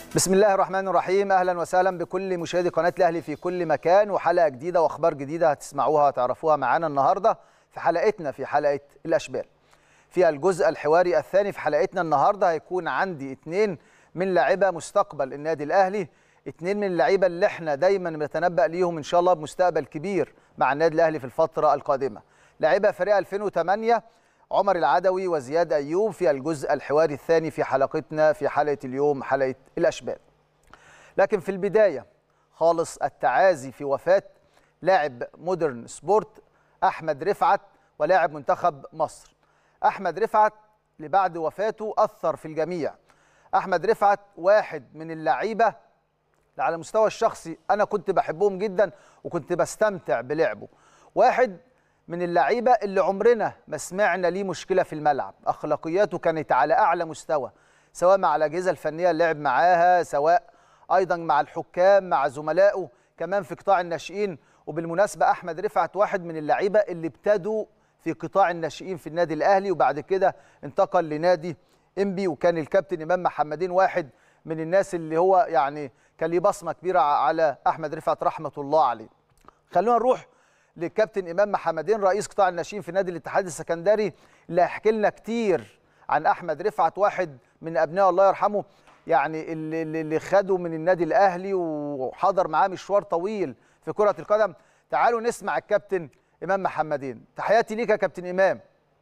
بسم الله الرحمن الرحيم اهلا وسهلا بكل مشاهدي قناه الاهلي في كل مكان وحلقه جديده واخبار جديده هتسمعوها وتعرفوها معانا النهارده في حلقتنا في حلقه الاشبال في الجزء الحواري الثاني في حلقتنا النهارده هيكون عندي اثنين من لاعيبه مستقبل النادي الاهلي اثنين من اللعيبه اللي احنا دايما بنتنبأ ليهم ان شاء الله بمستقبل كبير مع النادي الاهلي في الفتره القادمه لاعيبه فريق 2008 عمر العدوي وزياد ايوب في الجزء الحواري الثاني في حلقتنا في حلقه اليوم حلقه الاشبال لكن في البدايه خالص التعازي في وفاه لاعب مودرن سبورت احمد رفعت ولاعب منتخب مصر احمد رفعت لبعد وفاته اثر في الجميع احمد رفعت واحد من اللعيبه اللي على المستوى الشخصي انا كنت بحبهم جدا وكنت بستمتع بلعبه واحد من اللعيبه اللي عمرنا ما سمعنا ليه مشكله في الملعب اخلاقياته كانت على اعلى مستوى سواء مع الاجهزه الفنيه اللي لعب معاها سواء ايضا مع الحكام مع زملائه كمان في قطاع الناشئين وبالمناسبه احمد رفعت واحد من اللعيبه اللي ابتدوا في قطاع الناشئين في النادي الاهلي وبعد كده انتقل لنادي انبي وكان الكابتن امام محمدين واحد من الناس اللي هو يعني كان ليه بصمه كبيره على احمد رفعت رحمه الله عليه خلونا نروح للكابتن امام محمدين رئيس قطاع الناشئين في نادي الاتحاد السكندري اللي هيحكي لنا كتير عن احمد رفعت واحد من ابناء الله يرحمه يعني اللي, اللي خده من النادي الاهلي وحضر معاه مشوار طويل في كره القدم تعالوا نسمع الكابتن امام محمدين تحياتي ليك يا كابتن امام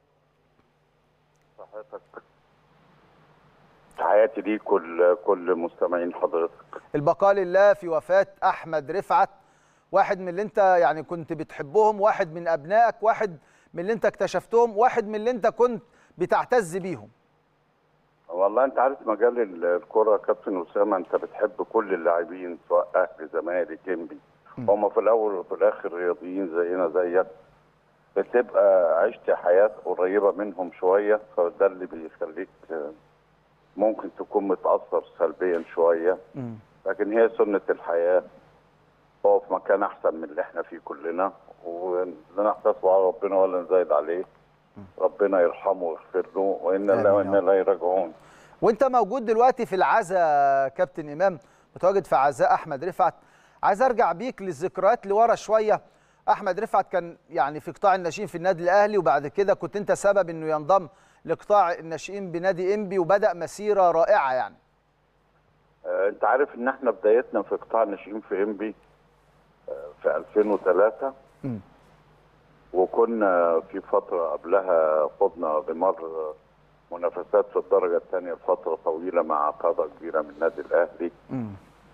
صحتك تحياتي ليك كل كل مستمعين حضرتك البقاء لله في وفاه احمد رفعت واحد من اللي انت يعني كنت بتحبهم واحد من ابنائك واحد من اللي انت اكتشفتهم واحد من اللي انت كنت بتعتز بيهم والله انت عارف مجال الكره يا كابتن اسامه انت بتحب كل اللاعبين سواء اهلي زمالك انبي هم في الاول وفي الاخر رياضيين زينا زيك بتبقى عشت حياه قريبه منهم شويه فده اللي بيخليك ممكن تكون متاثر سلبيا شويه لكن هي سنه الحياه هو في مكان احسن من اللي احنا فيه كلنا ولا نحتسب على ربنا ولا نزايد عليه ربنا يرحمه ويغفر له وانا لا وانا لا يراجعون وانت موجود دلوقتي في العزاء كابتن امام متواجد في عزاء احمد رفعت عايز ارجع بيك للذكريات لورا شويه احمد رفعت كان يعني في قطاع الناشئين في النادي الاهلي وبعد كده كنت انت سبب انه ينضم لقطاع الناشئين بنادي انبي وبدا مسيره رائعه يعني آه انت عارف ان احنا بدايتنا في قطاع الناشئين في انبي آه في 2003 م. وكنا في فتره قبلها خضنا بمر منافسات في الدرجه الثانيه لفتره طويله مع قاده كبيره من النادي الاهلي م.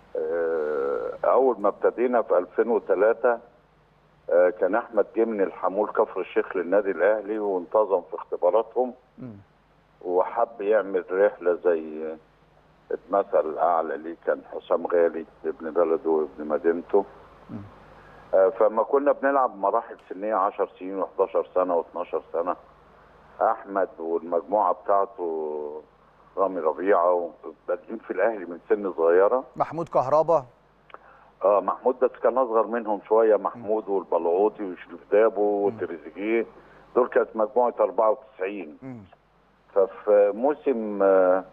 آه اول ما ابتدينا في 2003 آه كان احمد جه من الحمول كفر الشيخ للنادي الاهلي وانتظم في اختباراتهم م. وحب يعمل رحله زي المثل الاعلى ليه كان حسام غالي ابن بلده وابن مدينته آه فما كنا بنلعب مراحل سنيه 10 سنين و11 سنه و12 سنه احمد والمجموعه بتاعته رامي ربيعه بادئين في الاهلي من سن صغيره محمود كهربا اه محمود بس كان اصغر منهم شويه محمود والبلعوطي وشريف دابو وتريزيجيه دول كانت مجموعه 94 م. ففي موسم آه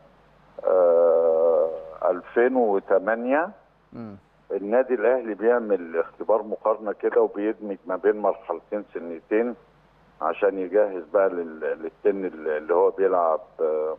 آه 2008 م. النادي الاهلي بيعمل اختبار مقارنه كده وبيدمج ما بين مرحلتين سنتين عشان يجهز بقى للسن اللي هو بيلعب آه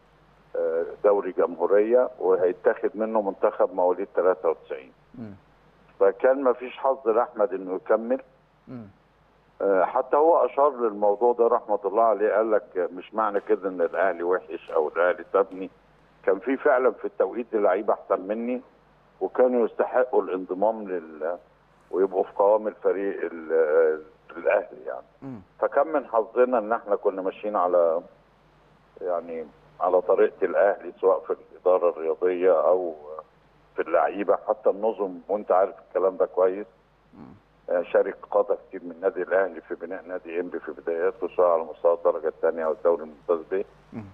دوري جمهوريه وهيتاخد منه منتخب مواليد 93 م. فكان ما فيش حظ لاحمد انه يكمل م. حتى هو اشار للموضوع ده رحمه الله عليه قال لك مش معنى كده ان الاهلي وحش او الاهلي سابني كان في فعلا في التوقيت لعيبه احسن مني وكانوا يستحقوا الانضمام لل ويبقوا في قوام الفريق الاهلي يعني م. فكان من حظنا ان احنا كنا ماشيين على يعني على طريقه الاهلي سواء في الاداره الرياضيه او في اللعيبه حتى النظم وانت عارف الكلام ده كويس شارك قاده كتير من النادي الاهلي في بناء نادي انبي في بداياته سواء على مستوى الدرجه الثانيه او الدوري الممتاز به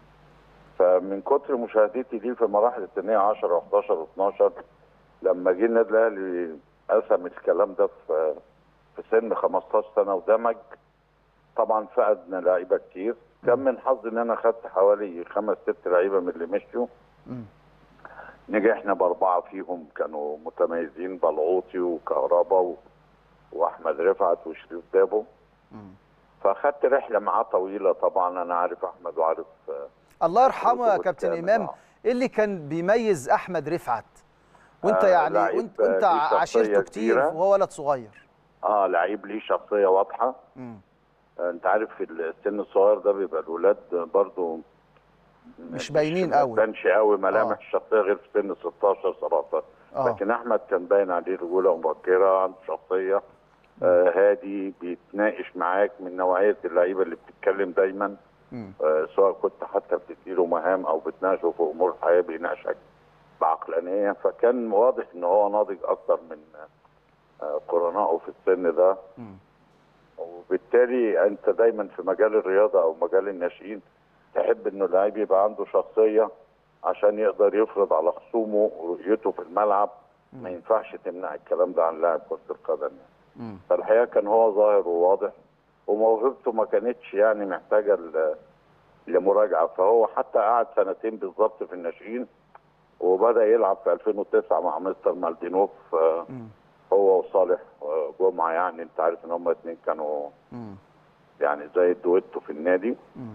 فمن كتر مشاهدتي ليه في مراحل السنيه 10 و11 و12 لما جه النادي الاهلي قسم الكلام ده في في سن 15 سنه ودمج طبعا فقدنا لعيبه كتير كان من حظي ان انا خدت حوالي خمس ست لعيبه من اللي مشيوا نجحنا باربعه فيهم كانوا متميزين بلعوطي وكهربا و... واحمد رفعت وشريف دابو فاخدت رحله معاه طويله طبعا انا عارف احمد وعارف آه، الله يرحمه يا خطوة كابتن كامل، امام آه. ايه اللي كان بيميز احمد رفعت وانت آه، يعني لعيب، وانت, آه، وانت ليه شخصية عاشرته كتير كبيرة. وهو ولد صغير اه لعيب ليه شخصيه واضحه مم. آه، انت عارف في السن الصغير ده بيبقى الولاد برضو مش باينين ما قوي. بتبانش قوي ملامح آه. الشخصيه غير في سن 16 17 آه. لكن احمد كان باين عليه رجوله مبكره عنده شخصيه آه هادي بيتناقش معاك من نوعيه اللعيبه اللي بتتكلم دايما مم. آه سواء كنت حتى بتديله مهام او بتناقشه في امور الحياه بيناقشك بعقلانيه فكان واضح ان هو ناضج اكتر من آه قرنائه في السن ده مم. وبالتالي انت دايما في مجال الرياضه او مجال الناشئين تحب انه اللعيب يبقى عنده شخصيه عشان يقدر يفرض على خصومه رؤيته في الملعب ما ينفعش تمنع الكلام ده عن لاعب كره القدم يعني. مم. فالحقيقه كان هو ظاهر وواضح وموهبته ما كانتش يعني محتاجه ل- لمراجعه فهو حتى قعد سنتين بالظبط في الناشئين وبدا يلعب في 2009 مع مستر مالدينوف آه، مم. هو وصالح آه، جمعه يعني انت عارف ان هم الاثنين كانوا مم. يعني زي الدويتو في النادي مم.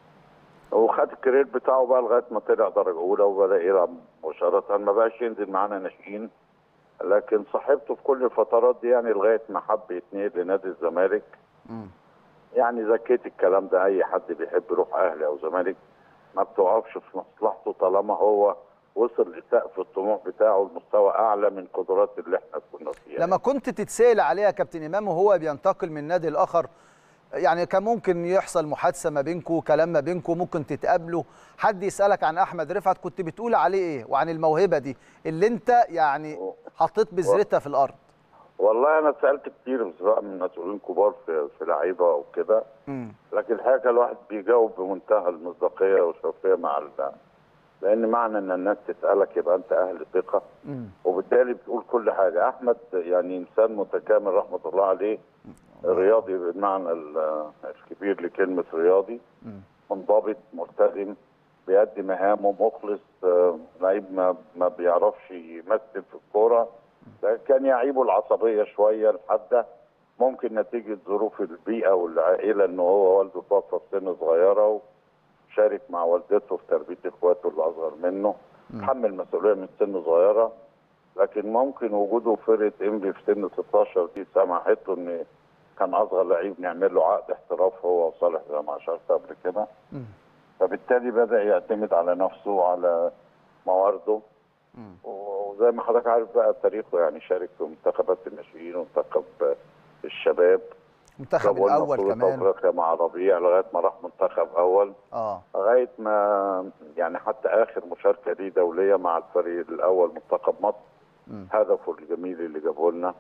وخد الكارير بتاعه بقى لغايه ما طلع درجه اولى وبدا يلعب مباشره ما بقاش ينزل معانا ناشئين لكن صاحبته في كل الفترات دي يعني لغايه ما حب يتنقل لنادي الزمالك مم. يعني زكيت الكلام ده اي حد بيحب يروح اهلي او زمالك ما بتوقفش في مصلحته طالما هو وصل لسقف الطموح بتاعه لمستوى اعلى من قدرات اللي احنا كنا فيها لما كنت تتسأل عليه يا كابتن امام وهو بينتقل من نادي الاخر يعني كان ممكن يحصل محادثه ما بينكم كلام ما بينكم ممكن تتقابلوا حد يسالك عن احمد رفعت كنت بتقول عليه ايه وعن الموهبه دي اللي انت يعني حطيت بذرتها في الارض والله انا سالت كتير سواء من مسؤولين كبار في في لعيبه او كده مم. لكن الحقيقه الواحد بيجاوب بمنتهى المصداقيه والشفافيه مع ال لان معنى ان الناس تسالك يبقى انت اهل ثقه مم. وبالتالي بتقول كل حاجه احمد يعني انسان متكامل رحمه الله عليه رياضي بالمعنى ال- الكبير لكلمه رياضي مم. منضبط ملتزم بيأدي مهامه مخلص آه، لعيب ما ما بيعرفش يمثل في الكوره لكن كان يعيبه العصبيه شويه الحاده ممكن نتيجه ظروف البيئه والعائله ان هو والده توفى في سن صغيره وشارك مع والدته في تربيه اخواته اللي اصغر منه تحمل مسؤوليه من سن صغيره لكن ممكن وجوده في فرقه انبي في سن 16 دي سمحت له ان كان اصغر لعيب نعمل له عقد احتراف هو وصالح زي ما اشرت قبل كده مم. فبالتالي بدا يعتمد على نفسه وعلى موارده مم. وزي ما حضرتك عارف بقى تاريخه يعني شارك في منتخبات الناشئين ومنتخب الشباب المنتخب جابوا لنا الاول بطولة كمان افريقيا مع ربيع لغايه ما راح منتخب اول اه لغايه ما يعني حتى اخر مشاركه ليه دوليه مع الفريق الاول منتخب مصر مم. هدفه الجميل اللي جابه لنا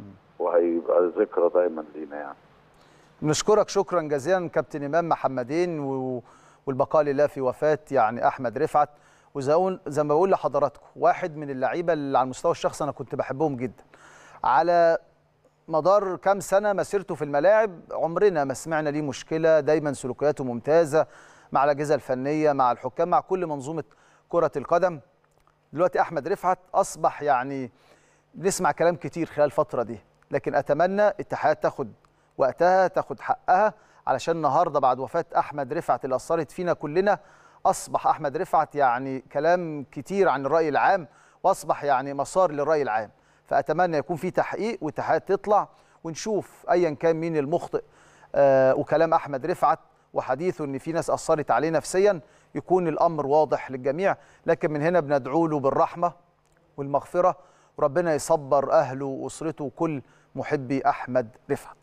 وهيبقى ذكرى دايما لينا يعني نشكرك شكرا جزيلا كابتن امام محمدين و- والبقاء لله في وفاه يعني احمد رفعت وزي أقول- زي ما بقول لحضراتكم واحد من اللعيبه اللي على المستوى الشخصي انا كنت بحبهم جدا على مدار كام سنه مسيرته في الملاعب عمرنا ما سمعنا ليه مشكله دايما سلوكياته ممتازه مع الاجهزه الفنيه مع الحكام مع كل منظومه كره القدم دلوقتي احمد رفعت اصبح يعني بنسمع كلام كتير خلال الفتره دي لكن اتمنى الاتحاد تاخد وقتها تاخد حقها علشان النهارده بعد وفاه احمد رفعت اللي اثرت فينا كلنا اصبح احمد رفعت يعني كلام كتير عن الراي العام واصبح يعني مسار للراي العام فاتمنى يكون في تحقيق والاتحاد تطلع ونشوف ايا كان مين المخطئ آه وكلام احمد رفعت وحديثه ان في ناس اثرت عليه نفسيا يكون الامر واضح للجميع لكن من هنا بندعو له بالرحمه والمغفره وربنا يصبر اهله واسرته وكل محبي احمد رفعت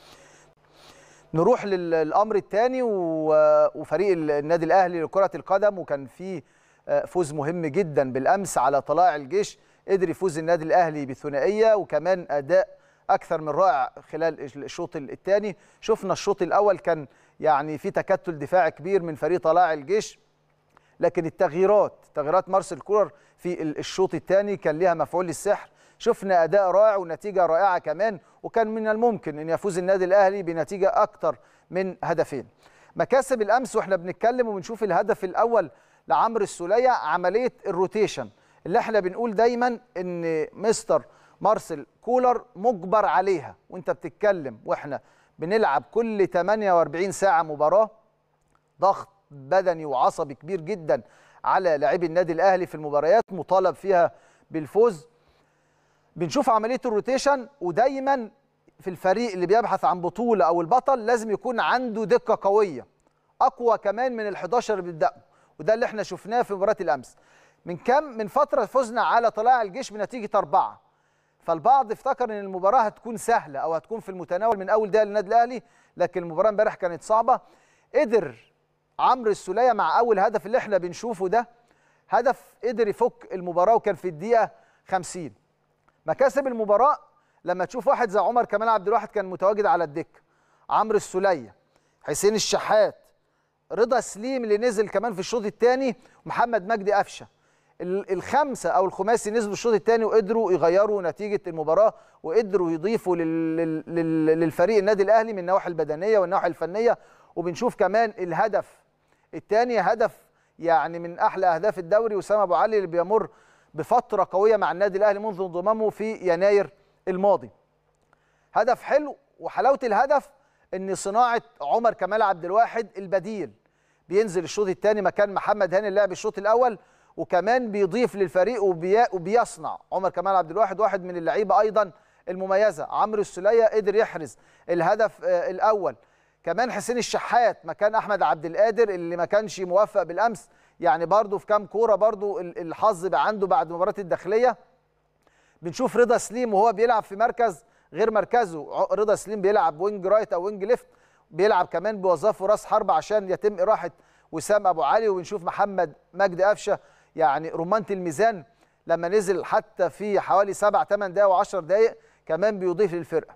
نروح للامر الثاني وفريق النادي الاهلي لكره القدم وكان في آه، فوز مهم جدا بالامس على طلائع الجيش قدر يفوز النادي الاهلي بثنائيه وكمان اداء اكثر من رائع خلال الشوط الثاني شفنا الشوط الاول كان يعني في تكتل دفاعي كبير من فريق طلائع الجيش لكن التغييرات تغييرات مارسيل كولر في ال- الشوط الثاني كان لها مفعول السحر شفنا اداء رائع ونتيجه رائعه كمان وكان من الممكن ان يفوز النادي الاهلي بنتيجه اكتر من هدفين مكاسب الامس واحنا بنتكلم وبنشوف الهدف الاول لعمرو السوليه عمليه الروتيشن اللي احنا بنقول دايما ان مستر مارسيل كولر مجبر عليها وانت بتتكلم واحنا بنلعب كل 48 ساعه مباراه ضغط بدني وعصبي كبير جدا على لاعبي النادي الاهلي في المباريات مطالب فيها بالفوز بنشوف عمليه الروتيشن ودايما في الفريق اللي بيبحث عن بطوله او البطل لازم يكون عنده دقه قويه اقوى كمان من ال11 اللي بيبداوا وده اللي احنا شفناه في مباراه الامس من كام من فتره فزنا على طلائع الجيش بنتيجه أربعة فالبعض افتكر ان المباراه هتكون سهله او هتكون في المتناول من اول دقيقه للنادي الاهلي لكن المباراه امبارح كانت صعبه قدر عمرو السوليه مع اول هدف اللي احنا بنشوفه ده هدف قدر يفك المباراه وكان في الدقيقه 50 مكاسب المباراه لما تشوف واحد زي عمر كمال عبد الواحد كان متواجد على الدكه عمرو السوليه حسين الشحات رضا سليم اللي نزل كمان في الشوط الثاني ومحمد مجدي قفشه الخمسه او الخماسي نزلوا الشوط الثاني وقدروا يغيروا نتيجه المباراه وقدروا يضيفوا لل... لل... للفريق النادي الاهلي من النواحي البدنيه والنواحي الفنيه وبنشوف كمان الهدف الثاني هدف يعني من احلى اهداف الدوري وسام ابو علي اللي بيمر بفتره قويه مع النادي الاهلي منذ انضمامه في يناير الماضي هدف حلو وحلاوه الهدف ان صناعه عمر كمال عبد الواحد البديل بينزل الشوط الثاني مكان محمد هاني اللعب الشوط الاول وكمان بيضيف للفريق وبي... وبيصنع عمر كمال عبد الواحد واحد من اللعيبه ايضا المميزه عمرو السوليه قدر يحرز الهدف آه الاول كمان حسين الشحات مكان احمد عبد القادر اللي ما كانش موفق بالامس يعني برضه في كام كوره برضه الحظ بقى عنده بعد مباراه الداخليه بنشوف رضا سليم وهو بيلعب في مركز غير مركزه رضا سليم بيلعب وينج رايت او وينج ليفت بيلعب كمان بوظفه راس حرب عشان يتم اراحه وسام ابو علي وبنشوف محمد مجدي قفشه يعني رمانه الميزان لما نزل حتى في حوالي 7 8 دقائق و10 دقائق كمان بيضيف للفرقه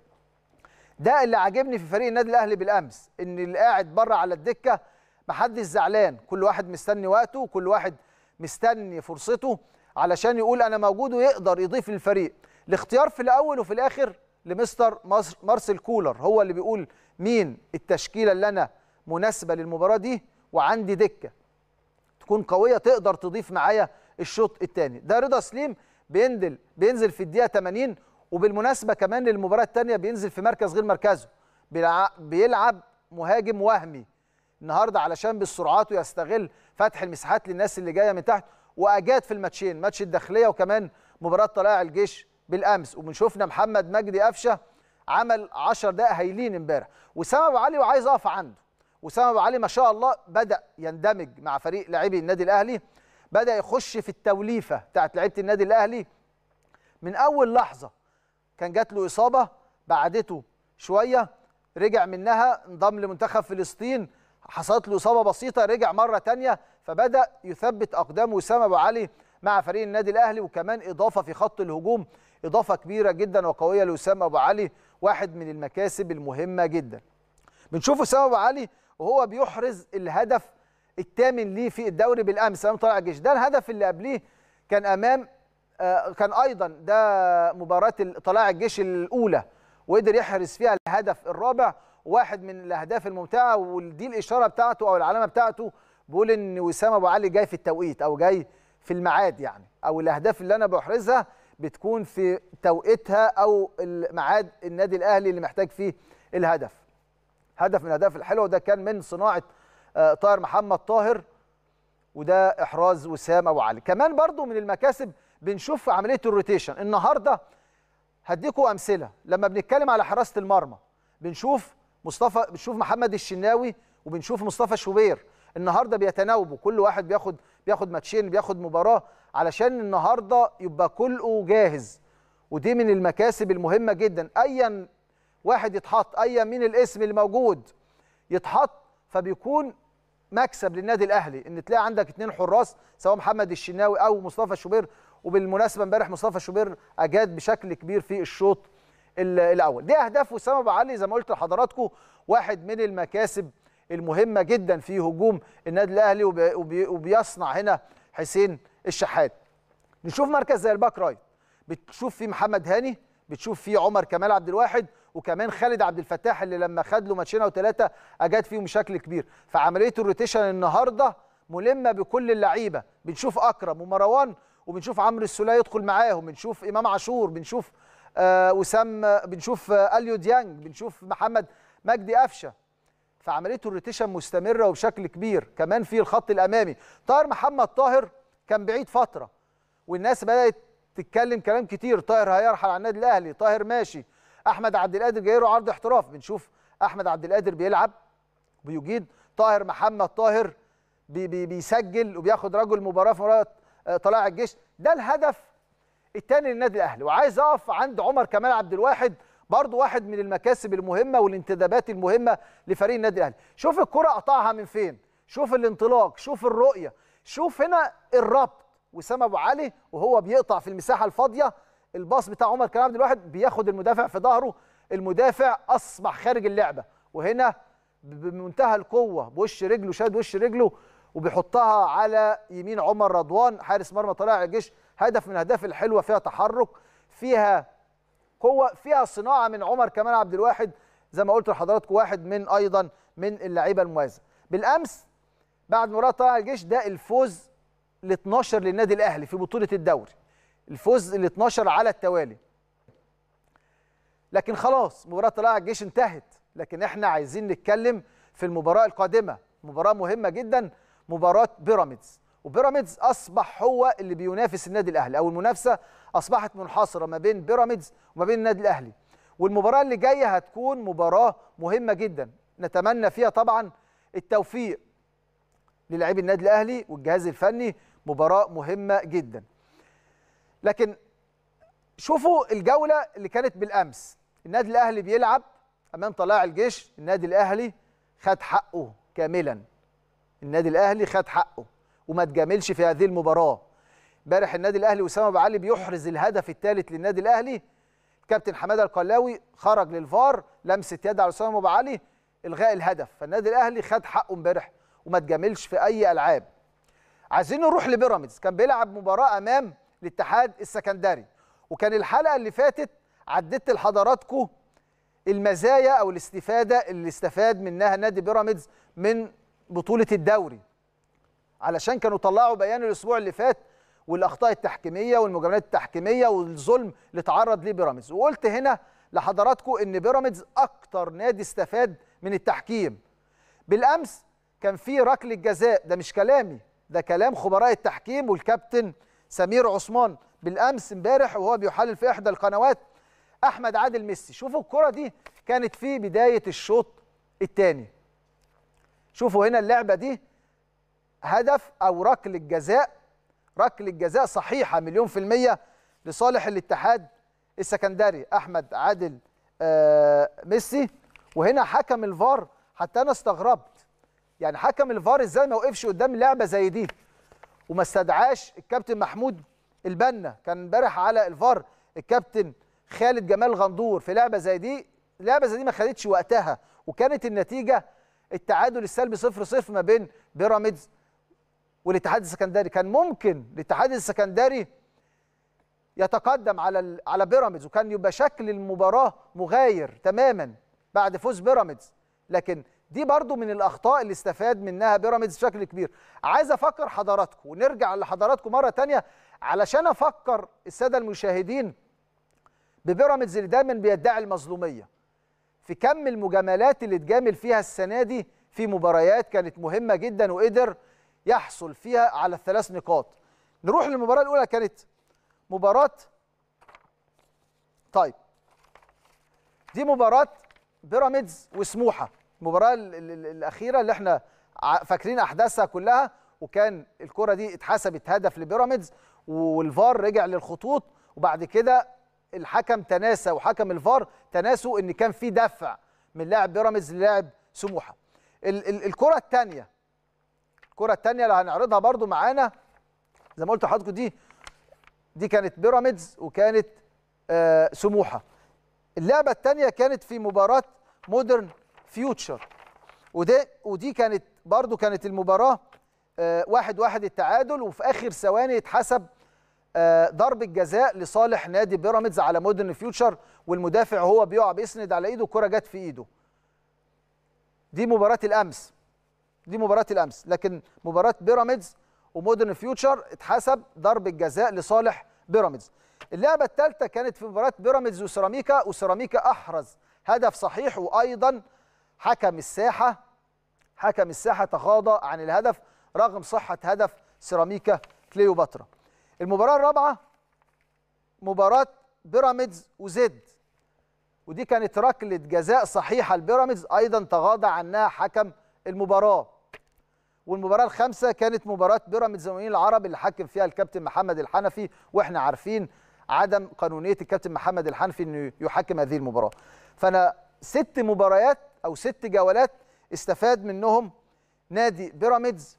ده اللي عاجبني في فريق النادي الاهلي بالامس ان اللي قاعد بره على الدكه محدش زعلان كل واحد مستني وقته وكل واحد مستني فرصته علشان يقول انا موجود ويقدر يضيف للفريق الاختيار في الاول وفي الاخر لمستر مارسيل كولر هو اللي بيقول مين التشكيله اللي انا مناسبه للمباراه دي وعندي دكه تكون قويه تقدر تضيف معايا الشوط الثاني ده رضا سليم بينزل بينزل في الدقيقه 80 وبالمناسبه كمان للمباراه الثانيه بينزل في مركز غير مركزه بيلعب مهاجم وهمي النهارده علشان بالسرعات ويستغل فتح المساحات للناس اللي جايه من تحت واجاد في الماتشين ماتش الداخليه وكمان مباراه طلائع الجيش بالامس وبنشوفنا محمد مجدي قفشه عمل 10 دقائق هايلين امبارح وسام ابو علي وعايز اقف عنده وسام ابو علي ما شاء الله بدا يندمج مع فريق لاعبي النادي الاهلي بدا يخش في التوليفه بتاعت لعيبه النادي الاهلي من اول لحظه كان جات له اصابه بعدته شويه رجع منها انضم لمنتخب فلسطين حصلت له اصابه بسيطه رجع مره ثانيه فبدا يثبت اقدامه وسام ابو علي مع فريق النادي الاهلي وكمان اضافه في خط الهجوم اضافه كبيره جدا وقويه لوسام ابو علي واحد من المكاسب المهمه جدا بنشوف وسام ابو علي وهو بيحرز الهدف الثامن ليه في الدوري بالامس امام طلائع الجيش ده الهدف اللي قبليه كان امام آه كان ايضا ده مباراه طلائع الجيش الاولى وقدر يحرز فيها الهدف الرابع واحد من الاهداف الممتعه ودي الاشاره بتاعته او العلامه بتاعته بيقول ان وسام ابو علي جاي في التوقيت او جاي في الميعاد يعني او الاهداف اللي انا بحرزها بتكون في توقيتها او ميعاد النادي الاهلي اللي محتاج فيه الهدف هدف من الاهداف الحلوه ده كان من صناعه طاهر محمد طاهر وده احراز وسام ابو علي كمان برضو من المكاسب بنشوف عمليه الروتيشن النهارده هديكم امثله لما بنتكلم على حراسه المرمى بنشوف مصطفى بنشوف محمد الشناوي وبنشوف مصطفى شوبير النهارده بيتناوبوا كل واحد بياخد بياخد ماتشين بياخد مباراه علشان النهارده يبقى كله جاهز ودي من المكاسب المهمه جدا ايا واحد يتحط ايا مين الاسم اللي موجود يتحط فبيكون مكسب للنادي الاهلي ان تلاقي عندك اثنين حراس سواء محمد الشناوي او مصطفى شوبير وبالمناسبه امبارح مصطفى شوبير اجاد بشكل كبير في الشوط الاول دي اهداف وسام ابو علي زي ما قلت لحضراتكم واحد من المكاسب المهمه جدا في هجوم النادي الاهلي وبي وبي وبيصنع هنا حسين الشحات نشوف مركز زي الباك رايت بتشوف فيه محمد هاني بتشوف فيه عمر كمال عبد الواحد وكمان خالد عبد الفتاح اللي لما خد له ماتشين او ثلاثه اجاد فيهم بشكل كبير فعمليه الروتيشن النهارده ملمه بكل اللعيبه بنشوف اكرم ومروان وبنشوف عمرو السوليه يدخل معاهم بنشوف امام عاشور بنشوف آه وسام بنشوف آه اليو ديانج بنشوف محمد مجدي قفشه فعمليه الروتيشن مستمره وبشكل كبير كمان في الخط الامامي طاهر محمد طاهر كان بعيد فتره والناس بدات تتكلم كلام كتير طاهر هيرحل على النادي الاهلي طاهر ماشي احمد عبد القادر جاي له عرض احتراف بنشوف احمد عبد القادر بيلعب بيجيد طاهر محمد طاهر بي بي بيسجل وبياخد رجل مباراه في مباراه طلائع الجيش ده الهدف الثاني للنادي الاهلي وعايز اقف عند عمر كمال عبد الواحد برضه واحد من المكاسب المهمه والانتدابات المهمه لفريق النادي الاهلي شوف الكره قطعها من فين شوف الانطلاق شوف الرؤيه شوف هنا الربط وسام ابو علي وهو بيقطع في المساحه الفاضيه الباص بتاع عمر كمال عبد الواحد بياخد المدافع في ظهره المدافع اصبح خارج اللعبه وهنا بمنتهى القوه بوش رجله شاد وش رجله وبيحطها على يمين عمر رضوان حارس مرمى طلائع الجيش هدف من الاهداف الحلوه فيها تحرك فيها قوه فيها صناعه من عمر كمال عبد الواحد زي ما قلت لحضراتكم واحد من ايضا من اللعيبه المميزه بالامس بعد مباراه طلائع الجيش ده الفوز ال 12 للنادي الاهلي في بطوله الدوري الفوز ال 12 على التوالي لكن خلاص مباراه طلائع الجيش انتهت لكن احنا عايزين نتكلم في المباراه القادمه مباراه مهمه جدا مباراه بيراميدز وبيراميدز اصبح هو اللي بينافس النادي الاهلي او المنافسه اصبحت منحصره ما بين بيراميدز وما بين النادي الاهلي والمباراه اللي جايه هتكون مباراه مهمه جدا نتمنى فيها طبعا التوفيق للاعبي النادي الاهلي والجهاز الفني مباراه مهمه جدا لكن شوفوا الجوله اللي كانت بالامس النادي الاهلي بيلعب امام طلائع الجيش النادي الاهلي خد حقه كاملا النادي الاهلي خد حقه وما تجاملش في هذه المباراه امبارح النادي الاهلي وسام ابو علي بيحرز الهدف الثالث للنادي الاهلي الكابتن حماده القلاوي خرج للفار لمسه يد على وسام ابو علي الغاء الهدف فالنادي الاهلي خد حقه امبارح وما تجاملش في اي العاب عايزين نروح لبيراميدز كان بيلعب مباراه امام الاتحاد السكندري وكان الحلقه اللي فاتت عدت لحضراتكم المزايا او الاستفاده اللي استفاد منها نادي بيراميدز من بطوله الدوري علشان كانوا طلعوا بيان الاسبوع اللي فات والاخطاء التحكيميه والمجاملات التحكيميه والظلم اللي تعرض ليه بيراميدز وقلت هنا لحضراتكم ان بيراميدز اكتر نادي استفاد من التحكيم بالامس كان في ركله جزاء ده مش كلامي ده كلام خبراء التحكيم والكابتن سمير عثمان بالامس امبارح وهو بيحلل في احدى القنوات احمد عادل ميسي شوفوا الكره دي كانت في بدايه الشوط الثاني شوفوا هنا اللعبه دي هدف او ركله جزاء ركله جزاء صحيحه مليون في الميه لصالح الاتحاد السكندري احمد عادل آه ميسي وهنا حكم الفار حتى انا استغربت يعني حكم الفار ازاي ما وقفش قدام لعبه زي دي وما استدعاش الكابتن محمود البنا كان امبارح على الفار الكابتن خالد جمال غندور في لعبه زي دي لعبه زي دي ما خدتش وقتها وكانت النتيجه التعادل السلبي 0 0 ما بين بيراميدز والاتحاد السكندري كان ممكن الاتحاد السكندري يتقدم على على بيراميدز وكان يبقى شكل المباراه مغاير تماما بعد فوز بيراميدز لكن دي برضو من الاخطاء اللي استفاد منها بيراميدز بشكل كبير عايز افكر حضراتكم ونرجع لحضراتكم مره تانية علشان افكر الساده المشاهدين ببيراميدز اللي دايما بيدعي المظلوميه في كم المجاملات اللي اتجامل فيها السنه دي في مباريات كانت مهمه جدا وقدر يحصل فيها على الثلاث نقاط نروح للمباراه الاولى كانت مباراه طيب دي مباراه بيراميدز وسموحه المباراه الاخيره اللي احنا فاكرين احداثها كلها وكان الكره دي اتحسبت هدف لبيراميدز والفار رجع للخطوط وبعد كده الحكم تناسى وحكم الفار تناسوا ان كان في دفع من لاعب بيراميدز للاعب سموحه ال ال الكره الثانيه الكره الثانيه اللي هنعرضها برده معانا زي ما قلت لحضراتكم دي دي كانت بيراميدز وكانت آه سموحه اللعبه الثانيه كانت في مباراه مودرن فيوتشر وده ودي كانت برده كانت المباراه آه واحد واحد التعادل وفي اخر ثواني اتحسب آه ضربه جزاء لصالح نادي بيراميدز على مودرن فيوتشر والمدافع هو بيقع بيسند على ايده الكره جت في ايده دي مباراه الامس دي مباراه الامس لكن مباراه بيراميدز ومودرن فيوتشر اتحسب ضربه جزاء لصالح بيراميدز اللعبه الثالثه كانت في مباراه بيراميدز وسيراميكا وسيراميكا احرز هدف صحيح وايضا حكم الساحه حكم الساحه تغاضى عن الهدف رغم صحه هدف سيراميكا كليوباترا المباراه الرابعه مباراه بيراميدز وزد ودي كانت ركله جزاء صحيحه لبيراميدز ايضا تغاضى عنها حكم المباراه والمباراه الخامسه كانت مباراه بيراميدز والمقاولين العرب اللي حكم فيها الكابتن محمد الحنفي واحنا عارفين عدم قانونيه الكابتن محمد الحنفي انه يحكم هذه المباراه فانا ست مباريات او ست جولات استفاد منهم نادي بيراميدز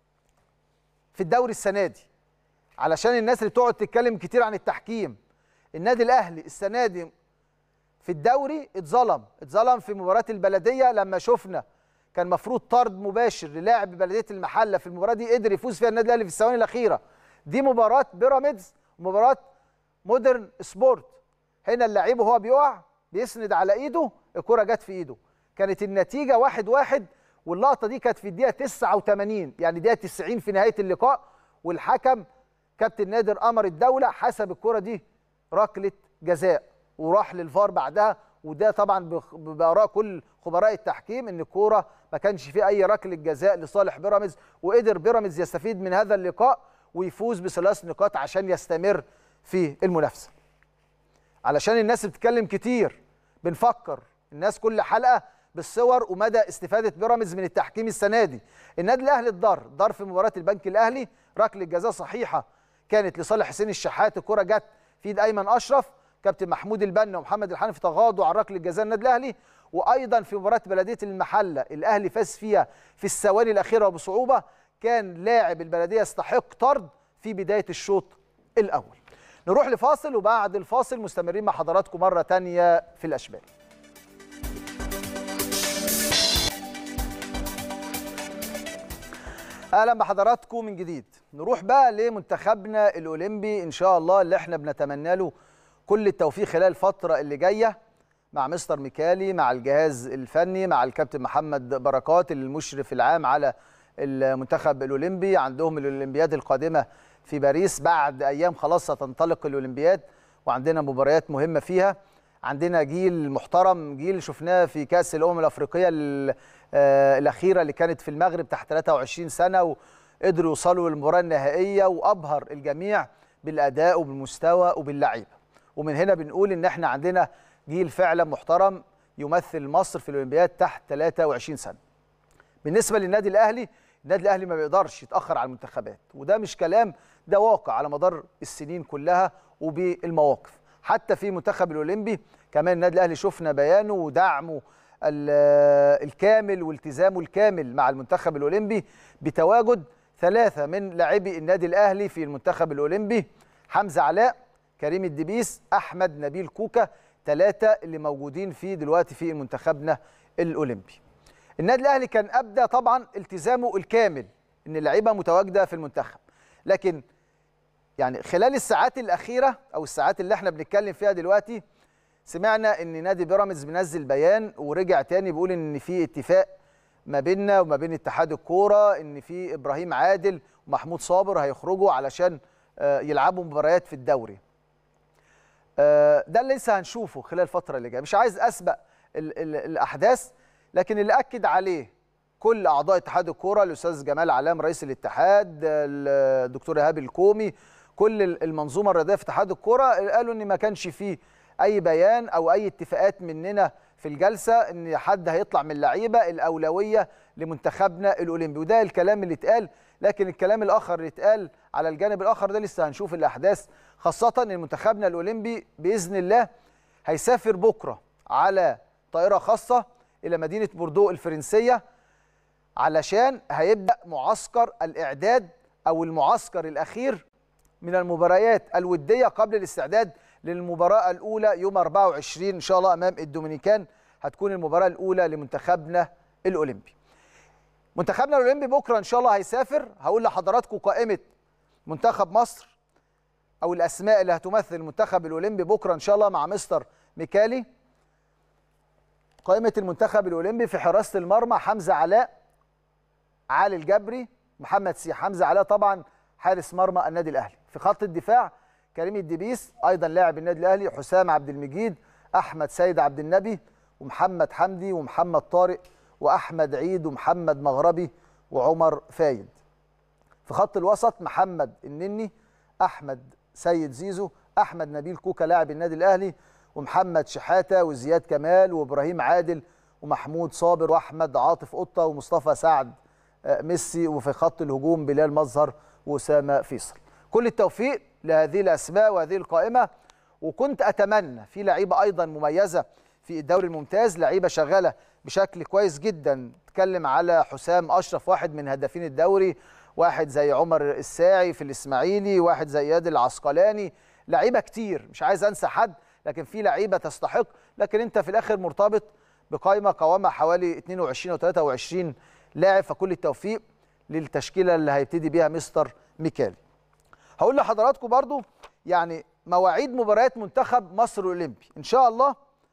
في الدوري السنه دي علشان الناس اللي بتقعد تتكلم كتير عن التحكيم النادي الاهلي السنه دي في الدوري اتظلم اتظلم في مباراه البلديه لما شفنا كان مفروض طرد مباشر للاعب بلديه المحله في المباراه دي قدر يفوز فيها النادي الاهلي في الثواني الاخيره دي مباراه بيراميدز ومباراه مودرن سبورت هنا اللعيب وهو بيقع بيسند على ايده الكره جت في ايده كانت النتيجه واحد واحد واللقطه دي كانت في الدقيقه 89 يعني دقيقه 90 في نهايه اللقاء والحكم كابتن نادر قمر الدوله حسب الكره دي ركله جزاء وراح للفار بعدها وده طبعا باراء كل خبراء التحكيم ان الكوره ما كانش فيه اي ركله جزاء لصالح بيراميدز وقدر بيراميدز يستفيد من هذا اللقاء ويفوز بثلاث نقاط عشان يستمر في المنافسه. علشان الناس بتتكلم كتير بنفكر الناس كل حلقه بالصور ومدى استفاده بيراميدز من التحكيم السنه دي. النادي الاهلي اتضر، ضر في مباراه البنك الاهلي ركله جزاء صحيحه كانت لصالح حسين الشحات الكره جت في ايد ايمن اشرف كابتن محمود البنا ومحمد الحنفي تغاضوا عن ركله جزاء النادي الاهلي وايضا في مباراه بلديه المحله الاهلي فاز فيها في الثواني الاخيره وبصعوبه كان لاعب البلديه يستحق طرد في بدايه الشوط الاول. نروح لفاصل وبعد الفاصل مستمرين مع حضراتكم مره ثانيه في الاشبال. اهلا بحضراتكم من جديد نروح بقى لمنتخبنا الاولمبي ان شاء الله اللي احنا بنتمنى له كل التوفيق خلال الفتره اللي جايه مع مستر ميكالي مع الجهاز الفني مع الكابتن محمد بركات المشرف العام على المنتخب الاولمبي عندهم الاولمبياد القادمه في باريس بعد ايام خلاص ستنطلق الاولمبياد وعندنا مباريات مهمه فيها عندنا جيل محترم جيل شفناه في كاس الامم الافريقيه الاخيره اللي كانت في المغرب تحت 23 سنه وقدروا يوصلوا للمباراه النهائيه وابهر الجميع بالاداء وبالمستوى وباللعيبه ومن هنا بنقول ان احنا عندنا جيل فعلا محترم يمثل مصر في الاولمبياد تحت 23 سنه. بالنسبه للنادي الاهلي، النادي الاهلي ما بيقدرش يتاخر على المنتخبات وده مش كلام ده واقع على مدار السنين كلها وبالمواقف. حتى في المنتخب الاولمبي كمان النادي الاهلي شفنا بيانه ودعمه الكامل والتزامه الكامل مع المنتخب الاولمبي بتواجد ثلاثه من لاعبي النادي الاهلي في المنتخب الاولمبي حمزه علاء كريم الدبيس احمد نبيل كوكا ثلاثه اللي موجودين فيه دلوقتي في منتخبنا الاولمبي النادي الاهلي كان ابدى طبعا التزامه الكامل ان اللعيبه متواجده في المنتخب لكن يعني خلال الساعات الاخيره او الساعات اللي احنا بنتكلم فيها دلوقتي سمعنا ان نادي بيراميدز منزل بيان ورجع تاني بيقول ان في اتفاق ما بيننا وما بين اتحاد الكوره ان في ابراهيم عادل ومحمود صابر هيخرجوا علشان يلعبوا مباريات في الدوري ده اللي لسه هنشوفه خلال الفتره اللي جايه مش عايز اسبق ال ال الاحداث لكن اللي اكد عليه كل اعضاء اتحاد الكوره الاستاذ جمال علام رئيس الاتحاد الدكتور ايهاب الكومي كل المنظومه الرياضيه في اتحاد الكوره قالوا ان ما كانش فيه اي بيان او اي اتفاقات مننا في الجلسه ان حد هيطلع من اللعيبه الاولويه لمنتخبنا الاولمبي وده الكلام اللي اتقال لكن الكلام الاخر اللي اتقال على الجانب الاخر ده لسه هنشوف الاحداث خاصه ان منتخبنا الاولمبي باذن الله هيسافر بكره على طائره خاصه الى مدينه بوردو الفرنسيه علشان هيبدا معسكر الاعداد او المعسكر الاخير من المباريات الوديه قبل الاستعداد للمباراه الاولى يوم 24 ان شاء الله امام الدومينيكان هتكون المباراه الاولى لمنتخبنا الاولمبي منتخبنا الاولمبي بكره ان شاء الله هيسافر هقول لحضراتكم قائمه منتخب مصر او الاسماء اللي هتمثل المنتخب الاولمبي بكره ان شاء الله مع مستر ميكالي قائمه المنتخب الاولمبي في حراسه المرمى حمزه علاء علي الجبري محمد سي حمزه علاء طبعا حارس مرمى النادي الاهلي في خط الدفاع كريم الدبيس ايضا لاعب النادي الاهلي حسام عبد المجيد احمد سيد عبد النبي ومحمد حمدي ومحمد طارق واحمد عيد ومحمد مغربي وعمر فايد في خط الوسط محمد النني احمد سيد زيزو احمد نبيل كوكا لاعب النادي الاهلي ومحمد شحاته وزياد كمال وابراهيم عادل ومحمود صابر واحمد عاطف قطه ومصطفى سعد ميسي وفي خط الهجوم بلال مظهر واسامه فيصل كل التوفيق لهذه الاسماء وهذه القائمه وكنت اتمنى في لعيبه ايضا مميزه في الدوري الممتاز لعيبه شغاله بشكل كويس جدا تكلم على حسام اشرف واحد من هدافين الدوري واحد زي عمر الساعي في الاسماعيلي واحد زي اياد العسقلاني لعيبه كتير مش عايز انسى حد لكن في لعيبه تستحق لكن انت في الاخر مرتبط بقائمه قوامها حوالي 22 او 23 لاعب فكل التوفيق للتشكيله اللي هيبتدي بيها مستر ميكالي هقول لحضراتكم برضو يعني مواعيد مباريات منتخب مصر الاولمبي ان شاء الله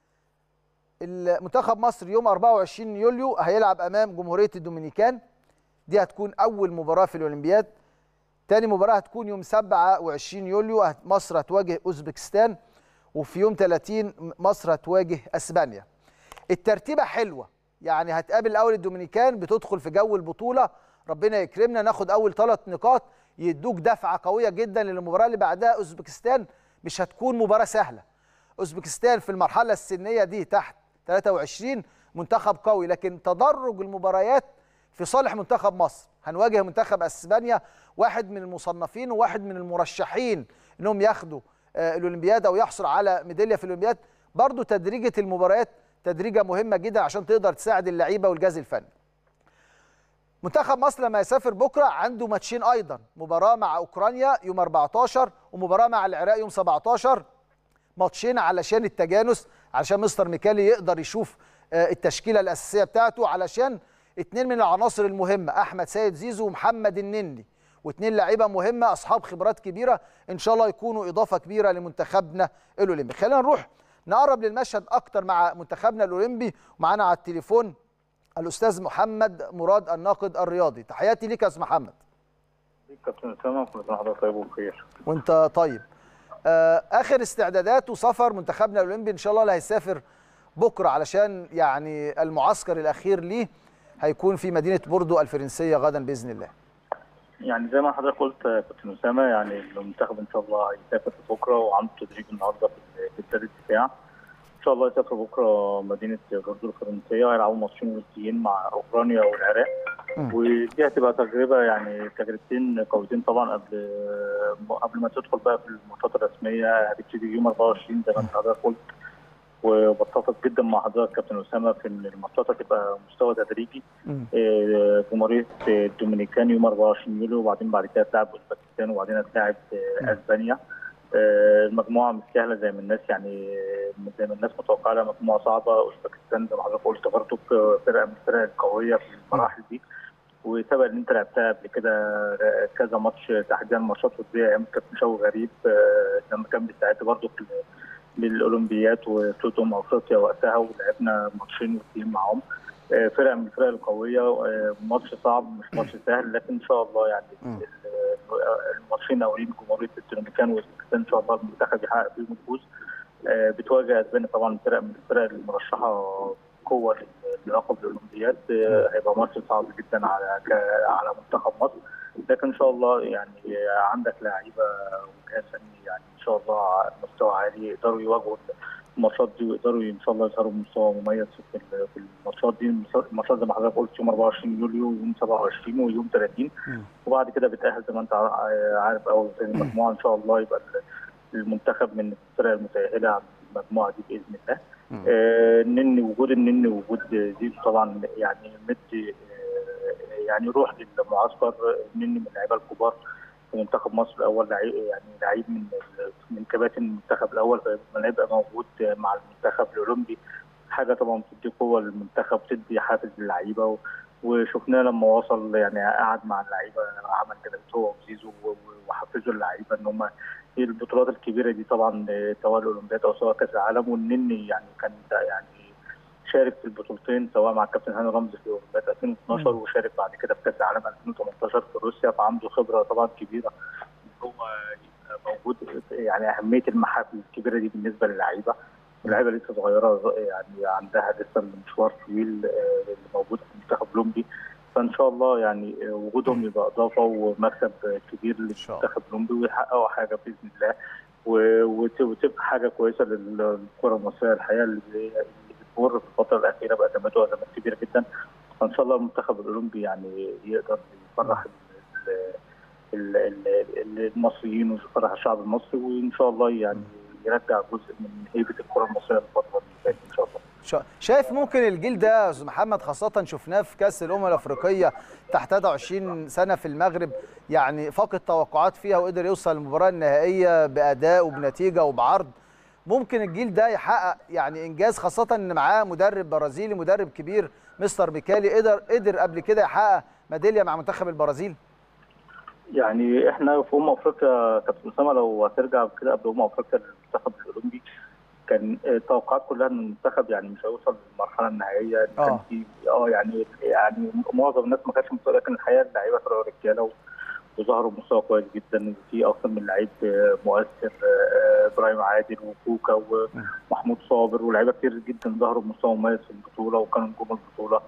المنتخب مصر يوم 24 يوليو هيلعب امام جمهوريه الدومينيكان دي هتكون اول مباراه في الاولمبياد تاني مباراه هتكون يوم 27 يوليو مصر هتواجه اوزبكستان وفي يوم 30 مصر هتواجه اسبانيا الترتيبه حلوه يعني هتقابل الاول الدومينيكان بتدخل في جو البطوله ربنا يكرمنا ناخد اول ثلاث نقاط يدوك دفعه قويه جدا للمباراه اللي بعدها اوزبكستان مش هتكون مباراه سهله اوزبكستان في المرحله السنيه دي تحت 23 منتخب قوي لكن تدرج المباريات في صالح منتخب مصر هنواجه منتخب اسبانيا واحد من المصنفين وواحد من المرشحين انهم ياخدوا الاولمبياد او يحصل على ميداليه في الاولمبياد برضو تدريجه المباريات تدريجه مهمه جدا عشان تقدر تساعد اللعيبه والجهاز الفني منتخب مصر لما يسافر بكره عنده ماتشين ايضا مباراه مع اوكرانيا يوم 14 ومباراه مع العراق يوم 17 ماتشين علشان التجانس علشان مستر ميكالي يقدر يشوف التشكيله الاساسيه بتاعته علشان اتنين من العناصر المهمه احمد سيد زيزو ومحمد النني واثنين لعيبه مهمه اصحاب خبرات كبيره ان شاء الله يكونوا اضافه كبيره لمنتخبنا الاولمبي خلينا نروح نقرب للمشهد اكتر مع منتخبنا الاولمبي ومعانا على التليفون الاستاذ محمد مراد الناقد الرياضي تحياتي ليك يا استاذ محمد كابتن اسامه كل سنه وحضرتك طيب وبخير وانت طيب اخر استعدادات وسفر منتخبنا الاولمبي ان شاء الله اللي هيسافر بكره علشان يعني المعسكر الاخير ليه هيكون في مدينه بوردو الفرنسيه غدا باذن الله يعني زي ما حضرتك قلت كابتن اسامه يعني المنتخب ان شاء الله هيسافر بكره وعنده تدريب النهارده في استاد الدفاع ان شاء الله يسافر بكره مدينه بوردو الفرنسيه هيلعبوا ماتشين وديين مع اوكرانيا والعراق ودي هتبقى تجربه يعني تجربتين قويتين طبعا قبل قبل ما تدخل بقى في الماتشات الرسميه هتبتدي يوم 24 زي ما انت حضرتك قلت وبتفق جدا مع حضرتك كابتن اسامه في ان الماتشات هتبقى مستوى تدريجي جمهوريه الدومينيكان يوم 24 يوليو وبعدين بعد كده تلعب اوزبكستان وبعدين هتلاعب اسبانيا المجموعه مش سهله زي ما الناس يعني زي ما الناس متوقعه لها مجموعه صعبه اوزبكستان زي ما حضرتك قلت برضه فرقه من الفرق القويه في المراحل دي وسبق ان انت لعبتها قبل كده كذا ماتش تحديدا ماتشات وديه ايام كابتن شوقي غريب لما كان بيستعد برضه للاولمبياد وبطوله امم افريقيا وقتها ولعبنا ماتشين وديين معاهم فرقه من الفرق القويه ماتش صعب مش ماتش سهل لكن ان شاء الله يعني الماتشين الاولين جمهوريه الدومينيكان واوزبكستان ان شاء الله المنتخب يحقق فيهم الفوز بتواجه اسبانيا طبعا فرق من الفرق المرشحه قوه للقب الاولمبياد هيبقى ماتش صعب جدا على على منتخب مصر لكن ان شاء الله يعني عندك لعيبه وجهاز فني يعني ان شاء الله مستوى عالي يقدروا يواجهوا الماتشات دي ويقدروا ان شاء الله يظهروا بمستوى مميز في في الماتشات دي الماتشات زي ما حضرتك قلت يوم 24 يوليو ويوم 27 ويوم 30 وبعد كده بتاهل زي ما انت عارف اول المجموعه ان شاء الله يبقى المنتخب من الفرق المتاهله على المجموعه دي باذن الله آه النني وجود النني وجود زيزو طبعا يعني مدي آه يعني روح للمعسكر النني من اللعيبه الكبار في منتخب مصر الاول لعيب يعني لعيب من من كباتن المنتخب الاول فلما يبقى موجود مع المنتخب الاولمبي حاجه طبعا بتدي قوه للمنتخب بتدي حافز للعيبه وشفناه لما وصل يعني قعد مع اللعيبه عمل كده هو وزيزو وحفزوا اللعيبه ان هم في البطولات الكبيره دي طبعا سواء الاولمبياد او سواء كاس العالم والنني يعني كان يعني شارك في البطولتين سواء مع الكابتن هاني رمزي في اولمبياد 2012 وشارك بعد كده في كاس العالم 2018 في روسيا فعنده خبره طبعا كبيره هو يبقى موجود يعني اهميه المحافل الكبيره دي بالنسبه للعيبه اللعيبه لسه صغيره يعني عندها لسه مشوار طويل اللي موجود في المنتخب الاولمبي فان شاء الله يعني وجودهم يبقى اضافه ومكسب كبير للمنتخب الاولمبي ويحققوا حاجه باذن الله وتبقى حاجه كويسه للكره المصريه الحقيقه اللي بتمر في الفتره الاخيره بازمات وازمات كبيره جدا فان شاء الله المنتخب الاولمبي يعني يقدر يفرح المصريين ويفرح الشعب المصري وان شاء الله يعني يرجع جزء من هيبه الكره المصريه الفتره اللي فاتت ان شاء الله. شايف ممكن الجيل ده يا استاذ محمد خاصه شفناه في كاس الامم الافريقيه تحت 21 سنه في المغرب يعني فاقد توقعات فيها وقدر يوصل للمباراه النهائيه باداء وبنتيجه وبعرض ممكن الجيل ده يحقق يعني انجاز خاصه ان معاه مدرب برازيلي مدرب كبير مستر ميكالي قدر قدر قبل كده يحقق ميداليه مع منتخب البرازيل يعني احنا في امم افريقيا كابتن اسامه لو هترجع كده قبل امم افريقيا للمنتخب الاولمبي كان التوقعات كلها ان المنتخب يعني مش هيوصل للمرحله النهائيه كان في اه يعني يعني معظم الناس ما كانتش متوقعه لكن الحقيقه اللعيبه طلعوا رجاله وظهروا بمستوى كويس جدا وفي اكثر من لعيب مؤثر ابراهيم عادل وكوكا ومحمود صابر ولاعيبه كتير جدا ظهروا بمستوى مميز في البطوله وكانوا نجوم البطوله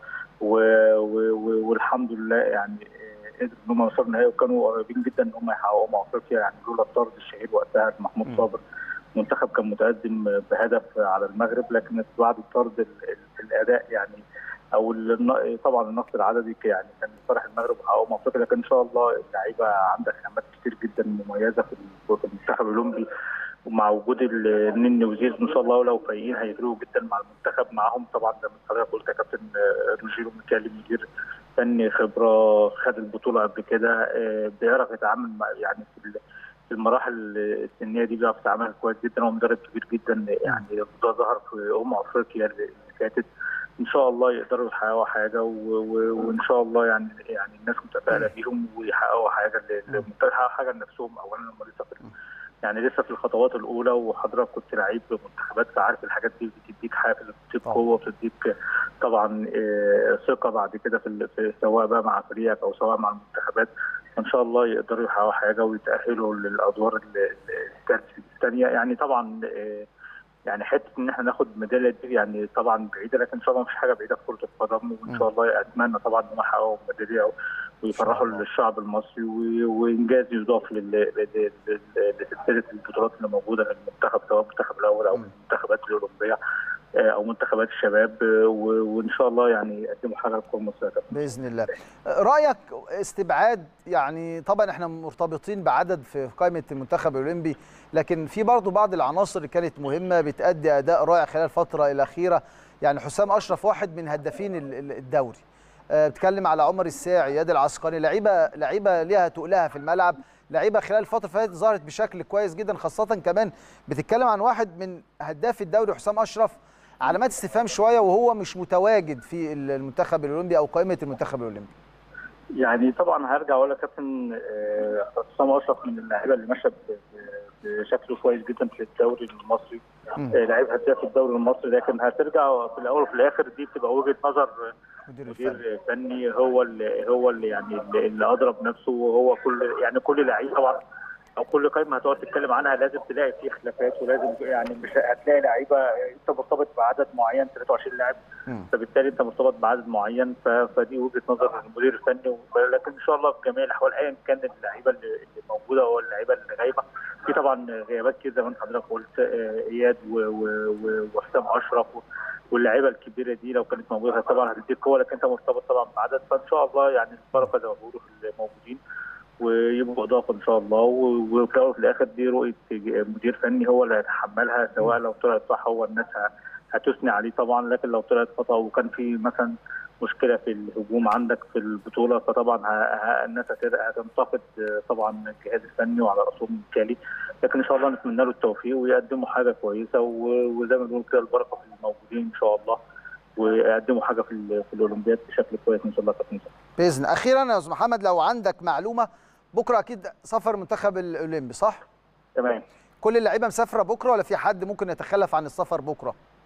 والحمد لله يعني قدروا ان هم يوصلوا النهائي وكانوا قريبين جدا ان هم يحققوا مع افريقيا يعني لولا الطرد الشهير وقتها محمود صابر المنتخب كان متقدم بهدف على المغرب لكن بعد الطرد الاداء يعني او طبعا النقص العددي يعني كان فرح المغرب وحققوا مع افريقيا لكن ان شاء الله اللعيبه عندها خامات كتير جدا مميزه في المنتخب الاولمبي ومع وجود النني وزيز ان شاء الله لو فايقين هيفرقوا جدا مع المنتخب معاهم طبعا زي ما حضرتك قلت يا كابتن روجيرو ميكالي مدير فني خبره خد البطوله قبل كده بيعرف يتعامل مع يعني في المراحل السنيه دي بيعرف يتعامل كويس جدا هو مدرب كبير جدا يعني ده ظهر في امم افريقيا اللي فاتت ان شاء الله يقدروا يحققوا حاجه وان شاء الله يعني يعني الناس متفائله بيهم ويحققوا حاجه يحققوا حاجه لنفسهم اولا هم لسه في يعني لسه في الخطوات الاولى وحضرتك كنت لعيب منتخبات فعارف الحاجات دي بتديك حافز بتديك قوه بتديك طبعا ثقه بعد كده في سواء بقى مع فريقك او سواء مع المنتخبات فان شاء الله يقدروا يحققوا حاجه ويتاهلوا للادوار الثانيه يعني طبعا يعني حته ان احنا ناخد ميداليه دي يعني طبعا بعيده لكن ان شاء الله مفيش حاجه بعيده في كره القدم وان شاء الله اتمنى طبعا ان هم يحققوا ميداليه ويفرحوا الشعب المصري وانجاز يضاف لسلسله البطولات اللي موجوده للمنتخب سواء المنتخب الاول او المنتخبات الاولمبيه او منتخبات الشباب وان شاء الله يعني يقدموا حاجه للكره المصريه باذن الله. رايك استبعاد يعني طبعا احنا مرتبطين بعدد في قائمه المنتخب الاولمبي لكن في برضه بعض العناصر اللي كانت مهمه بتادي اداء رائع خلال الفتره الاخيره يعني حسام اشرف واحد من هدافين الدوري. بتكلم على عمر الساعي اياد العسقري لعيبه لعيبه ليها تقلها في الملعب لعيبه خلال الفتره اللي فاتت ظهرت بشكل كويس جدا خاصه كمان بتتكلم عن واحد من هداف الدوري حسام اشرف علامات استفهام شويه وهو مش متواجد في المنتخب الاولمبي او قائمه المنتخب الاولمبي يعني طبعا هرجع اقول لك كابتن حسام اشرف من اللعيبه اللي ماشيه بشكل كويس جدا في الدوري المصري لعيب هداف الدوري المصري لكن هترجع في الاول وفي الاخر دي بتبقى وجهه نظر مدير, مدير فني هو اللي هو اللي يعني اللي اضرب نفسه وهو كل يعني كل لعيب طبعا او كل قائمه هتقعد تتكلم عنها لازم تلاقي فيه خلافات ولازم يعني مش هتلاقي لعيبه انت مرتبط بعدد معين 23 لاعب فبالتالي انت مرتبط بعدد معين فدي وجهه نظر المدير الفني لكن ان شاء الله في جميع الاحوال ايا كان اللعيبه اللي موجوده او اللعيبه اللي غايبه في طبعا غيابات كتير زي ما انت حضرتك قلت اياد وحسام اشرف واللعيبه الكبيره دي لو كانت موجوده طبعا هتديك قوه لكن انت مرتبط طبعا بعدد فان شاء الله يعني البركه زي ما بيقولوا في الموجودين ويبقوا اضافه ان شاء الله وفي الاول وفي الاخر دي رؤيه مدير فني هو اللي هيتحملها سواء لو طلعت صح هو الناس هتثني عليه طبعا لكن لو طلعت خطا وكان في مثلا مشكله في الهجوم عندك في البطوله فطبعا الناس هتنتقد طبعا الجهاز الفني وعلى راسهم ميكالي لكن ان شاء الله نتمنى له التوفيق ويقدموا حاجه كويسه وزي ما بنقول كده البركه في الموجودين ان شاء الله ويقدموا حاجه في في الاولمبياد بشكل كويس ان شاء الله كابتن باذن اخيرا يا استاذ محمد لو عندك معلومه بكره اكيد سفر المنتخب الاولمبي صح؟ تمام كل اللعيبه مسافره بكره ولا في حد ممكن يتخلف عن السفر بكره؟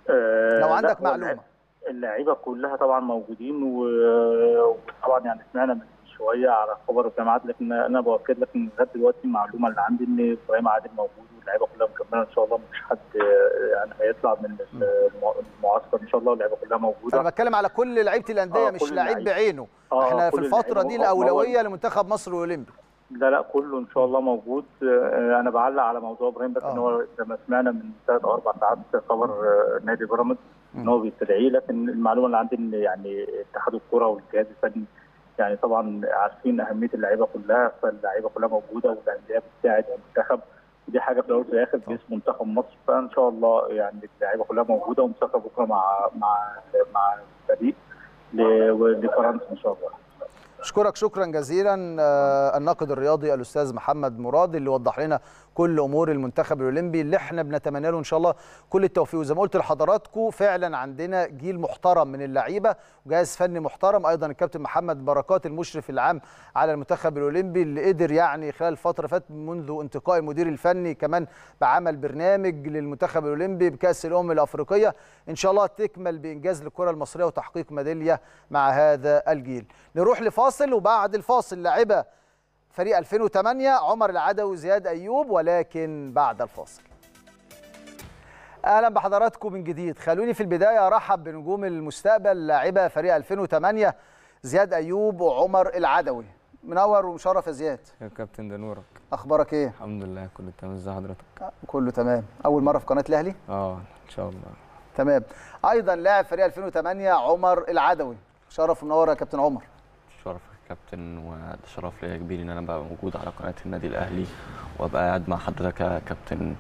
آه، لو لا، عندك هو معلومه اللعيبه كلها طبعا موجودين و- وطبعا يعني سمعنا من شويه على خبر الجامعات لكن انا باكد لك ان لغايه دلوقتي المعلومه اللي عندي ان ابراهيم عادل موجود واللعيبه كلها مكمله ان شاء الله مفيش حد آه، يعني هيطلع من الم- المعسكر ان شاء الله واللعيبه كلها انا موجوده بتكلم على كل لعيبه الانديه آه، مش كل لعيب اللعيبة. بعينه آه، احنا في كل الفتره اللعيبة. دي هو- هو- الاولويه لمنتخب مصر الاولمبي لا لا كله ان شاء الله موجود آه، انا بعلق على موضوع ابراهيم بس آه. ان هو لما سمعنا من ثلاث او اربع ساعات خبر آه، نادي بيراميدز ان هو بيستدعيه لكن المعلومه اللي عندي ان يعني اتحاد الكره والجهاز الفني يعني طبعا عارفين اهميه اللعيبه كلها فاللعيبه كلها موجوده والانديه بتساعد المنتخب ودي حاجه في الاول وفي الاخر باسم منتخب مصر فان شاء الله يعني اللعيبه كلها موجوده ومسافره بكره مع مع مع الفريق ل- لفرنسا ان شاء الله اشكرك شكرا جزيلا آه، الناقد الرياضي الاستاذ محمد مراد اللي وضح لنا كل امور المنتخب الاولمبي اللي احنا بنتمنى له ان شاء الله كل التوفيق وزي ما قلت لحضراتكم فعلا عندنا جيل محترم من اللعيبه وجهاز فني محترم ايضا الكابتن محمد بركات المشرف العام على المنتخب الاولمبي اللي قدر يعني خلال الفتره فاتت منذ انتقاء المدير الفني كمان بعمل برنامج للمنتخب الاولمبي بكاس الامم الافريقيه ان شاء الله تكمل بانجاز للكره المصريه وتحقيق ميداليه مع هذا الجيل نروح لفاصل وبعد الفاصل لاعبه فريق 2008 عمر العدوي وزياد ايوب ولكن بعد الفاصل اهلا بحضراتكم من جديد خلوني في البدايه ارحب بنجوم المستقبل لاعبه فريق 2008 زياد ايوب وعمر العدوي منور ومشرف يا زياد يا كابتن ده نورك اخبارك ايه الحمد لله كله تمام ازي حضرتك كله تمام اول مره في قناه الاهلي اه ان شاء الله تمام ايضا لاعب فريق 2008 عمر العدوي شرف منور يا كابتن عمر شرف يا كابتن وده شرف ليا كبير ان انا ابقى موجود على قناه النادي الاهلي وابقى قاعد مع حضرتك يا كابتن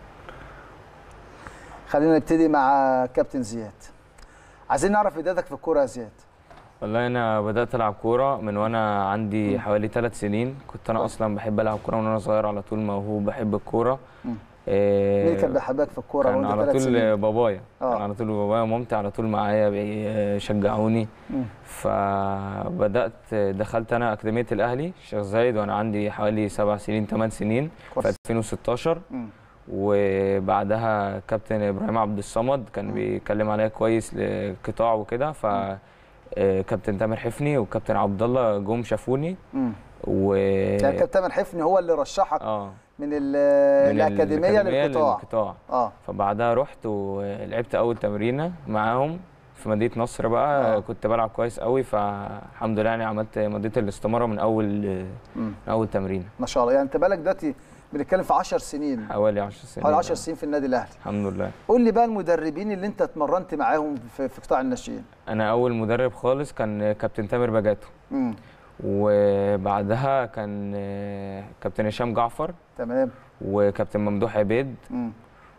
خلينا نبتدي مع كابتن زياد عايزين نعرف بدايتك في الكوره يا زياد والله انا بدات العب كوره من وانا عندي حوالي ثلاث سنين كنت انا اصلا بحب العب كوره من وانا صغير على طول موهوب بحب الكوره مم. إيه مين كان بيحبك في الكوره كان وانت على ثلاث طول سنين بابايا آه. كان على طول بابايا ومامتي على طول معايا بيشجعوني مم. فبدات دخلت انا اكاديميه الاهلي الشيخ زايد وانا عندي حوالي سبع سنين ثمان سنين في كويس 2016 مم. وبعدها كابتن ابراهيم عبد الصمد كان بيتكلم عليا كويس لقطاع وكده ف آه، كابتن تامر حفني وكابتن عبد الله جم شافوني مم. و يعني كابتن تامر حفني هو اللي رشحك اه من, ال- من الاكاديميه للقطاع للقطاع اه فبعدها رحت ولعبت اول تمرينه معاهم في مدينه نصر بقى آه. آه. كنت بلعب كويس قوي فالحمد لله يعني عملت مضيت الاستماره من اول مم. من اول تمرينه ما شاء الله يعني انت بالك دلوقتي بنتكلم في 10 سنين حوالي 10 سنين حوالي 10 سنين في النادي الاهلي الحمد لله قول لي بقى المدربين اللي انت اتمرنت معاهم في, في قطاع الناشئين انا اول مدرب خالص كان كابتن تامر بجاتو امم وبعدها كان آه، كابتن هشام جعفر تمام وكابتن ممدوح عبيد امم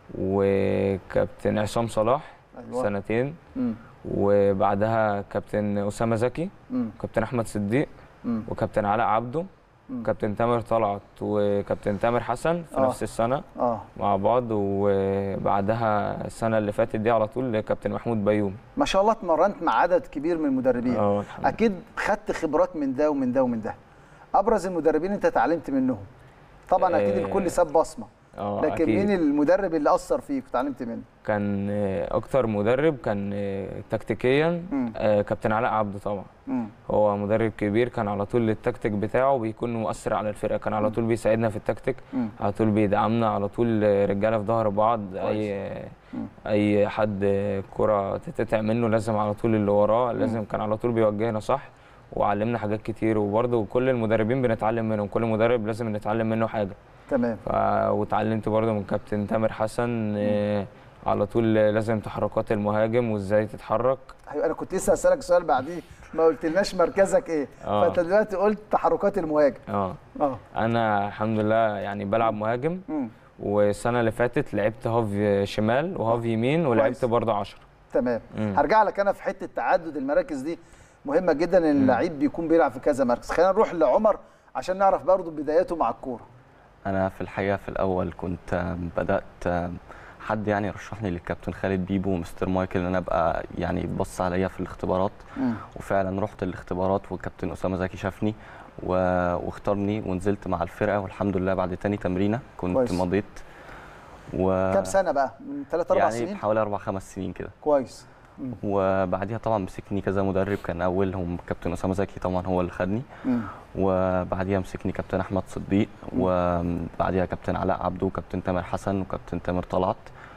وكابتن عصام صلاح ايوه سنتين امم وبعدها كابتن اسامه زكي امم وكابتن احمد صديق امم وكابتن علاء عبده مم. وكابتن تامر طلعت وكابتن تامر حسن في آه. نفس السنه اه مع بعض وبعدها السنه اللي فاتت دي على طول كابتن محمود بيومي ما شاء الله اتمرنت مع عدد كبير من المدربين اه الحمد لله. اكيد خدت خبرات من ده ومن ده ومن ده ابرز المدربين انت اتعلمت منهم طبعا اكيد آه، الكل ساب بصمه اه لكن أكيد. مين المدرب اللي اثر فيك وتعلمت منه كان آه، اكتر مدرب كان آه، تكتيكيا مم. آه، كابتن علاء عبده طبعا امم هو مدرب كبير كان على طول التكتيك بتاعه بيكون مؤثر على الفرقه كان على طول بيساعدنا في التكتيك مم. على طول بيدعمنا على طول رجاله في ظهر بعض اي مم. اي حد كره تتقطع منه لازم على طول اللي وراه لازم كان على طول بيوجهنا صح وعلمنا حاجات كتير وبرده كل المدربين بنتعلم منهم كل مدرب لازم نتعلم منه حاجه تمام ف... واتعلمت برده من كابتن تامر حسن آه، على طول لازم تحركات المهاجم وازاي تتحرك أيوة، انا كنت لسه اسالك سؤال بعديه ما قلتلناش مركزك ايه آه. فانت دلوقتي قلت تحركات المهاجم اه اه انا الحمد لله يعني بلعب مهاجم امم والسنه اللي فاتت لعبت هاف شمال وهاف يمين ولعبت كويس. برضه 10 تمام مم. هرجع لك انا في حته تعدد المراكز دي مهمه جدا ان اللعيب بيكون بيلعب في كذا مركز خلينا نروح لعمر عشان نعرف برضو بداياته مع الكوره انا في الحقيقه في الاول كنت آم، بدات آم، حد يعني رشحني للكابتن خالد بيبو ومستر مايكل ان انا ابقى يعني بص عليا في الاختبارات مم. وفعلا رحت الاختبارات والكابتن اسامه زكي شافني و- واختارني ونزلت مع الفرقه والحمد لله بعد تاني تمرينه كنت كويس. مضيت و كام سنه بقى من 3 4 يعني سنين حوالي اربع خمس سنين كده كويس وبعديها طبعا مسكني كذا مدرب كان اولهم كابتن اسامه زكي طبعا هو اللي خدني مم. وبعديها مسكني كابتن احمد صديق وبعديها كابتن علاء عبدو وكابتن تامر حسن وكابتن تامر طلعت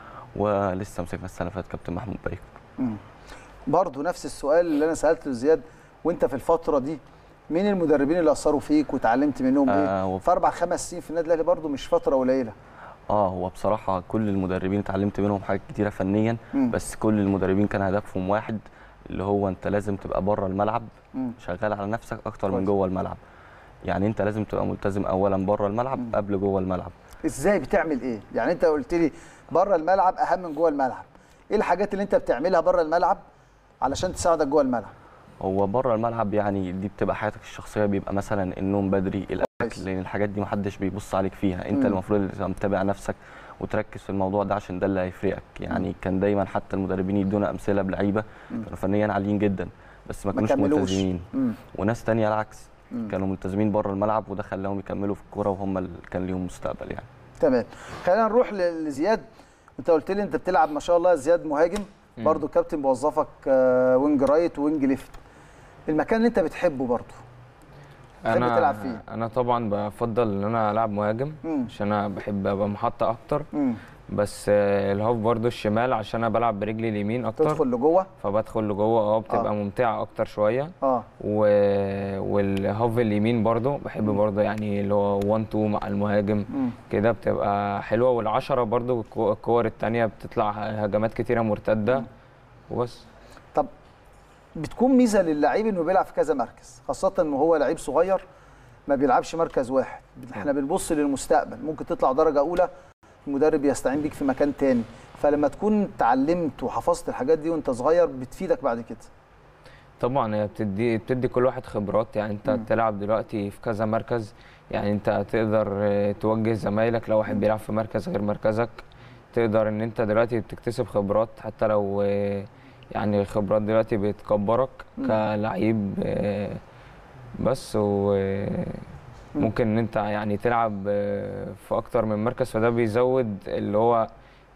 ولسه مسكنا السنه اللي فاتت كابتن محمود بايك مم. برضه نفس السؤال اللي انا سالته لزياد وانت في الفتره دي مين المدربين اللي اثروا فيك وتعلمت منهم ايه؟ آه، و- في اربع خمس سنين في النادي الاهلي برضه مش فتره قليله اه هو بصراحه كل المدربين اتعلمت منهم حاجات كتيره فنيا مم. بس كل المدربين كان هدفهم واحد اللي هو انت لازم تبقى بره الملعب مم. شغال على نفسك اكتر كويس. من جوه الملعب يعني انت لازم تبقى ملتزم اولا بره الملعب مم. قبل جوه الملعب ازاي بتعمل ايه؟ يعني انت قلت لي بره الملعب اهم من جوه الملعب. ايه الحاجات اللي انت بتعملها بره الملعب علشان تساعدك جوه الملعب؟ هو بره الملعب يعني دي بتبقى حياتك الشخصيه بيبقى مثلا النوم بدري كويس. الاكل لان الحاجات دي محدش بيبص عليك فيها انت مم. المفروض اللي تبقى متابع نفسك وتركز في الموضوع ده عشان ده اللي هيفرقك يعني كان دايما حتى المدربين يدونا امثله بلعيبه مم. كانوا فنيا عاليين جدا بس ما ما كانوش كملوش. ملتزمين مم. وناس تانية العكس مم. كانوا ملتزمين بره الملعب وده خلاهم يكملوا في الكوره وهم اللي كان ليهم مستقبل يعني تمام. خلينا نروح ل- لزياد انت قلت لي انت بتلعب ما شاء الله زياد مهاجم مم. برضه الكابتن بيوظفك آه، وينج رايت وينج ليفت. المكان اللي انت بتحبه برضه تحب انا تلعب فيه؟ انا طبعا بفضل ان انا العب مهاجم مم. عشان انا بحب ابقى محطه اكتر مم. بس آه، الهاف برضو الشمال عشان انا بلعب برجلي اليمين اكتر تدخل لجوه فبدخل لجوه اه بتبقى آه. ممتعه اكتر شويه اه و... والهاف اليمين برضو بحب برضو يعني اللي هو 1 2 مع المهاجم مم. كده بتبقى حلوه والعشرة برضو الكو- الكور التانية بتطلع هجمات كتيره مرتده وبس طب بتكون ميزه للعيب انه بيلعب في كذا مركز خاصه ان هو لعيب صغير ما بيلعبش مركز واحد احنا بنبص للمستقبل ممكن تطلع درجه اولى المدرب يستعين بيك في مكان تاني فلما تكون اتعلمت وحفظت الحاجات دي وانت صغير بتفيدك بعد كده طبعا هي بتدي بتدي كل واحد خبرات يعني انت مم. بتلعب دلوقتي في كذا مركز يعني انت تقدر آه، توجه زمايلك لو واحد بيلعب في مركز غير مركزك تقدر ان انت دلوقتي بتكتسب خبرات حتى لو آه، يعني خبرات دلوقتي بتكبرك مم. كلعيب آه، بس وممكن ان انت يعني تلعب آه، في اكتر من مركز فده بيزود اللي هو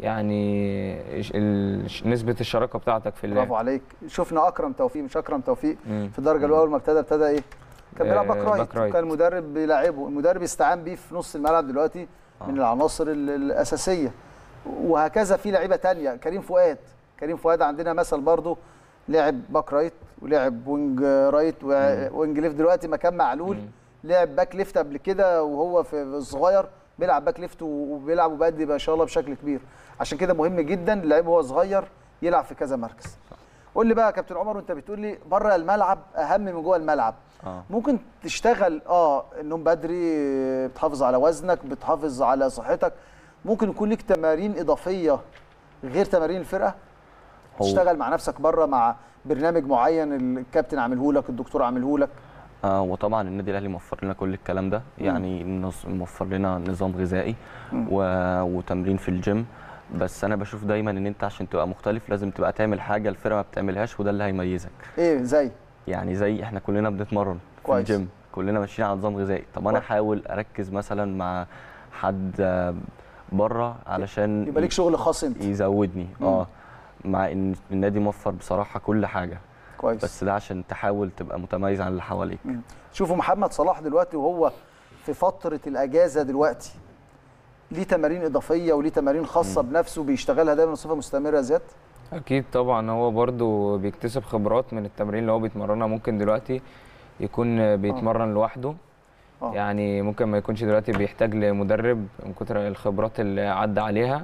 يعني ش- ال- نسبة الشراكة بتاعتك في اللعب برافو عليك شفنا اكرم توفيق مش اكرم توفيق مم. في الدرجه الاولى ما ابتدى ابتدى ايه كان بيلعب باك آه، رايت باك رايت. وكان المدرب بيلاعبه المدرب استعان بيه في نص الملعب دلوقتي من آه. العناصر ال- الاساسيه وهكذا في لعيبه تانية كريم فؤاد كريم فؤاد عندنا مثل برضه لعب باك رايت ولعب وينج رايت وينج ليفت دلوقتي مكان معلول مم. لعب باك ليفت قبل كده وهو في الصغير بيلعب باك ليفت وبيلعب وبيأدي ما شاء الله بشكل كبير عشان كده مهم جدا اللعيب وهو صغير يلعب في كذا مركز قول لي بقى يا كابتن عمر وانت بتقول لي بره الملعب اهم من جوه الملعب اه ممكن تشتغل اه النوم بدري بتحافظ على وزنك بتحافظ على صحتك ممكن يكون ليك تمارين اضافيه غير تمارين الفرقه هو- تشتغل مع نفسك بره مع برنامج معين الكابتن عامله لك الدكتور عامله لك آه وطبعا النادي الاهلي موفر لنا كل الكلام ده يعني نص- موفر لنا نظام غذائي و... وتمرين في الجيم بس انا بشوف دايما ان انت عشان تبقى مختلف لازم تبقى تعمل حاجه الفرقه ما بتعملهاش وده اللي هيميزك ايه زي يعني زي احنا كلنا بنتمرن في كويس. الجيم كلنا ماشيين على نظام غذائي طب انا كويس. احاول اركز مثلا مع حد آه، بره علشان يبقى ليك شغل خاص انت يزودني مم. اه مع ان النادي موفر بصراحه كل حاجه كويس بس ده عشان تحاول تبقى متميز عن اللي حواليك مم. شوفوا محمد صلاح دلوقتي وهو في فتره الاجازه دلوقتي ليه تمارين اضافيه وليه تمارين خاصه بنفسه بيشتغلها دايما بصفه مستمره يا زياد اكيد طبعا هو برضو بيكتسب خبرات من التمرين اللي هو بيتمرنها ممكن دلوقتي يكون بيتمرن لوحده آه. يعني ممكن ما يكونش دلوقتي بيحتاج لمدرب من كتر الخبرات اللي عدى عليها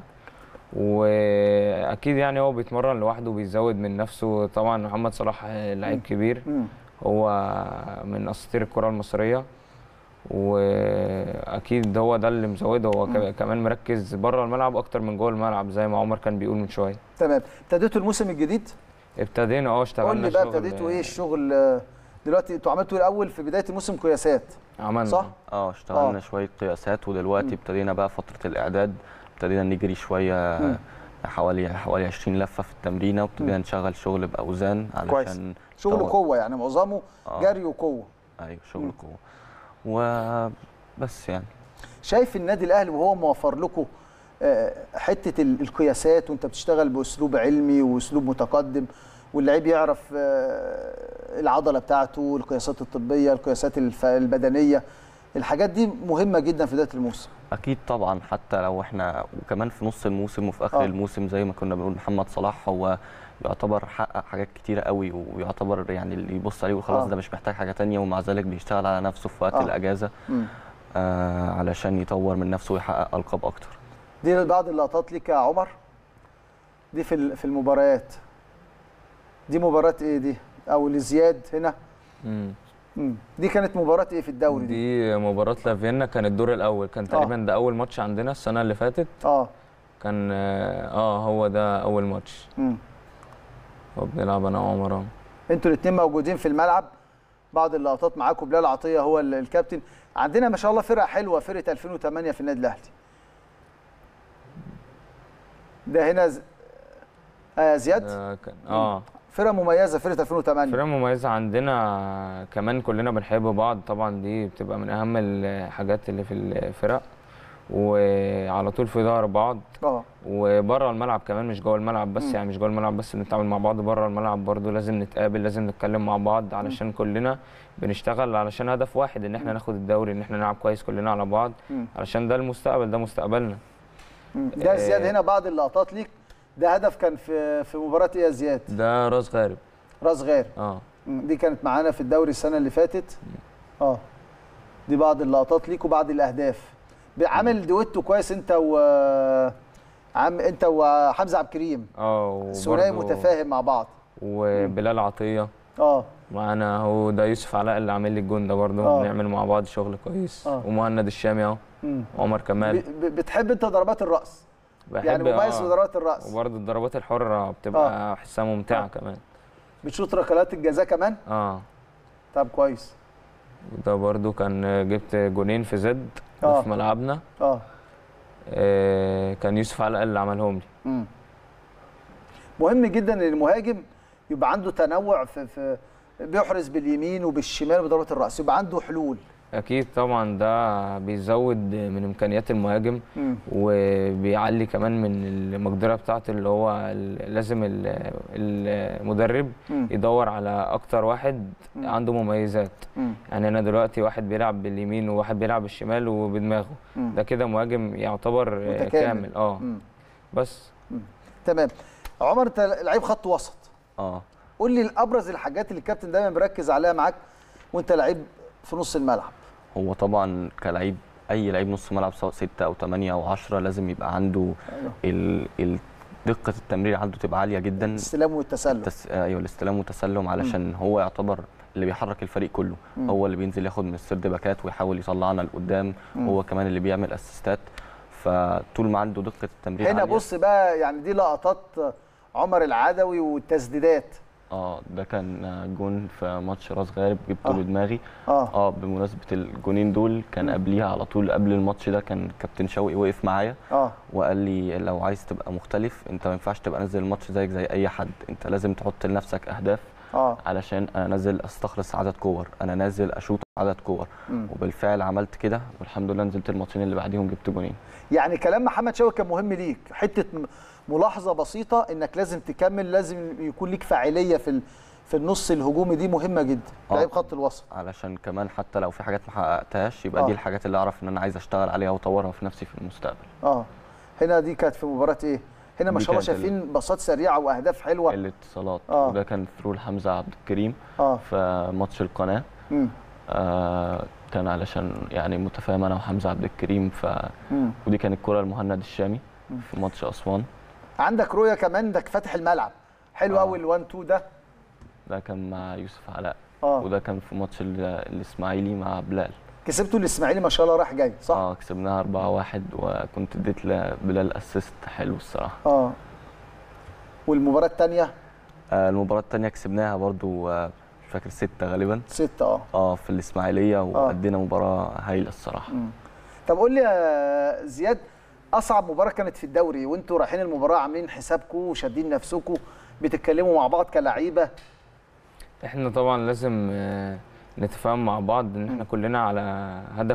واكيد يعني هو بيتمرن لوحده بيزود من نفسه طبعا محمد صلاح لعيب كبير مم. هو من اساطير الكره المصريه واكيد هو ده اللي مزوده هو مم. كمان مركز بره الملعب اكتر من جوه الملعب زي ما عمر كان بيقول من شويه تمام ابتديتوا الموسم الجديد ابتدينا اه اشتغلنا قول لي بقى شغل- ابتديتوا ايه الشغل آه، دلوقتي انتوا عملتوا الاول في بدايه الموسم قياسات عملنا صح اه اشتغلنا آه. شويه قياسات ودلوقتي ابتدينا بقى فتره الاعداد ابتدينا نجري شويه مم. حوالي حوالي 20 لفه في التمرينه وابتدينا نشغل شغل باوزان كويس. علشان شغل طبعاً. قوه يعني معظمه آه. جري وقوه ايوه مم. شغل قوه وبس يعني شايف النادي الاهلي وهو موفر لكم آه، حته ال- القياسات وانت بتشتغل باسلوب علمي واسلوب متقدم واللعيب يعرف آه، العضله بتاعته القياسات الطبيه القياسات الف- البدنيه الحاجات دي مهمه جدا في بدايه الموسم اكيد طبعا حتى لو احنا وكمان في نص الموسم وفي اخر آه. آه. الموسم زي ما كنا بنقول محمد صلاح هو يعتبر حقق حاجات كتيره قوي ويعتبر يعني اللي يبص عليه وخلاص آه. ده مش محتاج حاجه تانية ومع ذلك بيشتغل على نفسه في وقت آه. آه. الاجازه مم. آه علشان يطور من نفسه ويحقق القاب اكتر دي بعض اللقطات ليك يا عمر دي في ال- في المباريات دي مباراه ايه دي او لزياد هنا مم. مم. دي كانت مباراه ايه في الدوري دي دي مباراة لافينا كان الدور الأول كان تقريبا ده أول ماتش عندنا السنة اللي فاتت اه كان اه آه، هو ده أول ماتش مم. هو بنلعب أنا وعمر أهو. انتوا الاثنين موجودين في الملعب بعض اللقطات معاكم بلال عطيه هو ال- الكابتن عندنا ما شاء الله فرقه حلوه فرقه 2008 في النادي الاهلي ده هنا ز... آه زياد ده كان اه فرقه مميزه فرقه 2008 فرقة مميزة عندنا كمان كلنا بنحب بعض طبعا دي بتبقى من أهم الحاجات اللي في الفرق وعلى طول في ظهر بعض اه وبره الملعب كمان مش جوه الملعب بس مم. يعني مش جوه الملعب بس بنتعامل مع بعض بره الملعب برضو لازم نتقابل لازم نتكلم مع بعض علشان كلنا بنشتغل علشان هدف واحد ان احنا ناخد الدوري ان احنا نلعب كويس كلنا على بعض مم. علشان ده المستقبل ده مستقبلنا مم. ده زياد آه. هنا بعض اللقطات ليك ده هدف كان في في مباراه ايه يا زياد ده راس غارب راس غارب اه مم. دي كانت معانا في الدوري السنه اللي فاتت اه دي بعض اللقطات ليك وبعض الاهداف عامل دويتو كويس انت و عم انت وحمزه عبد الكريم اه الثنائي وبرضو- متفاهم مع بعض وبلال عطيه اه معانا هو ده يوسف علاء اللي عامل لي الجون ده برضه آه. بنعمل مع بعض شغل كويس آه. ومهند الشامي اهو مم. عمر كمال ب- ب- بتحب انت ضربات الراس بحب يعني مميز آه. في ضربات الراس وبرضه الضربات الحره بتبقى احسها ممتعه آه. كمان بتشوط ركلات الجزاء كمان اه طب كويس وده برضو كان جبت جونين في زد آه. في ملعبنا اه آه، كان يوسف علاء اللي عملهم لي مم. مهم جدا ان المهاجم يبقى عنده تنوع في, في بيحرز باليمين وبالشمال بضربات الراس يبقى عنده حلول اكيد طبعا ده بيزود من امكانيات المهاجم مم. وبيعلي كمان من المقدره بتاعته اللي هو ال- لازم ال- المدرب مم. يدور على اكتر واحد مم. عنده مميزات مم. يعني انا دلوقتي واحد بيلعب باليمين وواحد بيلعب بالشمال وبدماغه مم. ده كده مهاجم يعتبر آه، متكامل. كامل اه مم. بس تمام عمر انت لعيب خط وسط اه قول لي ابرز الحاجات اللي الكابتن دايما بيركز عليها معاك وانت لعيب في نص الملعب هو طبعا كلعيب اي لعيب نص ملعب سواء 6 او 8 او 10 لازم يبقى عنده ايوه ال... ال... دقه التمرير عنده تبقى عاليه جدا الاستلام والتسلل التس... ايوه الاستلام والتسلم علشان هو يعتبر اللي بيحرك الفريق كله مم. هو اللي بينزل ياخد من السرد باكات ويحاول يطلعنا لقدام مم. هو كمان اللي بيعمل اسيستات فطول ما عنده دقه التمرير هنا عالية- بص بقى يعني دي لقطات عمر العدوي والتسديدات اه ده كان جون في ماتش راس غارب جبته آه. بدماغي اه اه بمناسبه الجونين دول كان مم. قبليها على طول قبل الماتش ده كان كابتن شوقي وقف معايا اه وقال لي لو عايز تبقى مختلف انت ما ينفعش تبقى نازل الماتش زيك زي اي حد انت لازم تحط لنفسك اهداف اه علشان انا نازل استخلص عدد كور انا نازل اشوط عدد كور مم. وبالفعل عملت كده والحمد لله نزلت الماتشين اللي بعديهم جبت جونين يعني كلام محمد شوقي كان مهم ليك حته م- ملاحظه بسيطه انك لازم تكمل لازم يكون ليك فاعليه في ال- في النص الهجومي دي مهمه جدا آه. لعيب خط الوسط علشان كمان حتى لو في حاجات ما حققتهاش يبقى آه. دي الحاجات اللي اعرف ان انا عايز اشتغل عليها واطورها في نفسي في المستقبل اه هنا دي كانت في مباراه ايه هنا ما دي شاء الله كانت ال- شايفين باصات سريعه واهداف حلوه الاتصالات آه. وده كان ثرو لحمزه عبد الكريم اه في ماتش القناه مم. آه كان علشان يعني متفاهم انا وحمزه عبد الكريم ف مم. ودي كانت كره لمهند الشامي في ماتش اسوان عندك رؤيه كمان انك فاتح الملعب حلو آه. قوي ال1 2 ده ده كان مع يوسف علاء اه وده كان في ماتش ال- الاسماعيلي مع بلال كسبتوا الاسماعيلي ما شاء الله رايح جاي صح اه كسبناها 4 1 وكنت اديت لبلال اسيست حلو الصراحه اه والمباراه الثانيه آه المباراه الثانيه كسبناها برضو آه مش فاكر 6 غالبا ستة اه اه في الاسماعيليه وادينا مباراه هايله الصراحه مم. طب قول لي يا زياد اصعب مباراه كانت في الدوري وانتوا رايحين المباراه عاملين حسابكم وشادين نفسكم بتتكلموا مع بعض كلعيبه احنا طبعا لازم آه، نتفاهم مع بعض ان احنا كلنا على هدف واحد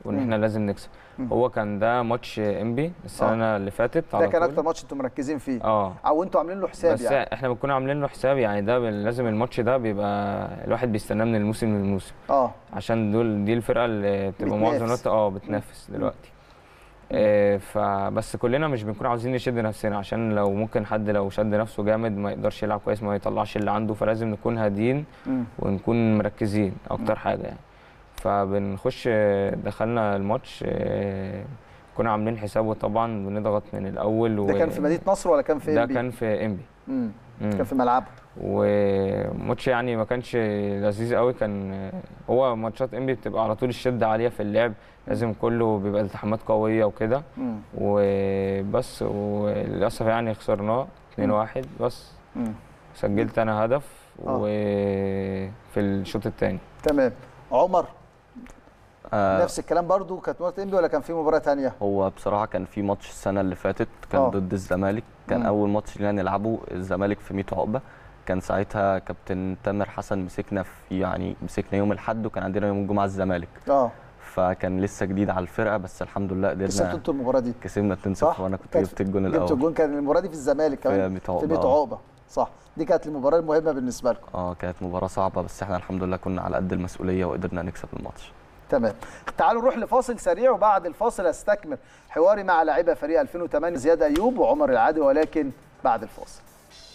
وان مم. احنا لازم نكسب مم. هو كان ده ماتش انبي السنه اللي فاتت ده على كان طول. اكتر ماتش انتم مركزين فيه اه او انتوا عاملين له حساب بس يعني احنا بنكون عاملين له حساب يعني ده بال- لازم الماتش ده بيبقى الواحد بيستناه من الموسم للموسم اه عشان دول دي الفرقه اللي بتبقى معظم بتنافس. الوقت اه بتنافس دلوقتي آه فبس كلنا مش بنكون عاوزين نشد نفسنا عشان لو ممكن حد لو شد نفسه جامد ما يقدرش يلعب كويس ما يطلعش اللي عنده فلازم نكون هاديين مم. ونكون مركزين اكتر حاجه يعني فبنخش آه، دخلنا الماتش آه، كنا عاملين حسابه طبعا بنضغط من الاول و... ده كان في مدينه نصر ولا كان في ده إنبي؟ كان في انبي مم. مم. كان في ملعبه وماتش يعني ما كانش لذيذ قوي كان هو ماتشات انبي بتبقى على طول الشده عاليه في اللعب لازم كله بيبقى التحامات قويه وكده مم. وبس وللاسف يعني خسرناه 2-1 بس مم. سجلت انا هدف آه. وفي الشوط الثاني تمام عمر آه نفس الكلام برضو كانت مباراه انبي ولا كان في مباراه ثانيه هو بصراحه كان في ماتش السنه اللي فاتت كان آه. ضد الزمالك كان مم. اول ماتش لينا نلعبه الزمالك في 100 عقبه كان ساعتها كابتن تامر حسن مسكنا في يعني مسكنا يوم الاحد وكان عندنا يوم الجمعه الزمالك اه فكان لسه جديد على الفرقه بس الحمد لله كسبتوا قدرنا انتوا المباراه دي كسبنا 2-0 صح؟ وانا كنت كانت- جبت الجون جبتوا الاول الجون كان المباراه دي في الزمالك في كمان 100 في عقبه 100 آه. عقبه صح دي كانت المباراه المهمه بالنسبه لكم اه كانت مباراه صعبه بس احنا الحمد لله كنا على قد المسؤوليه وقدرنا نكسب الماتش تمام تعالوا نروح لفاصل سريع وبعد الفاصل استكمل حواري مع لاعبي فريق 2008 زياد ايوب وعمر العادي ولكن بعد الفاصل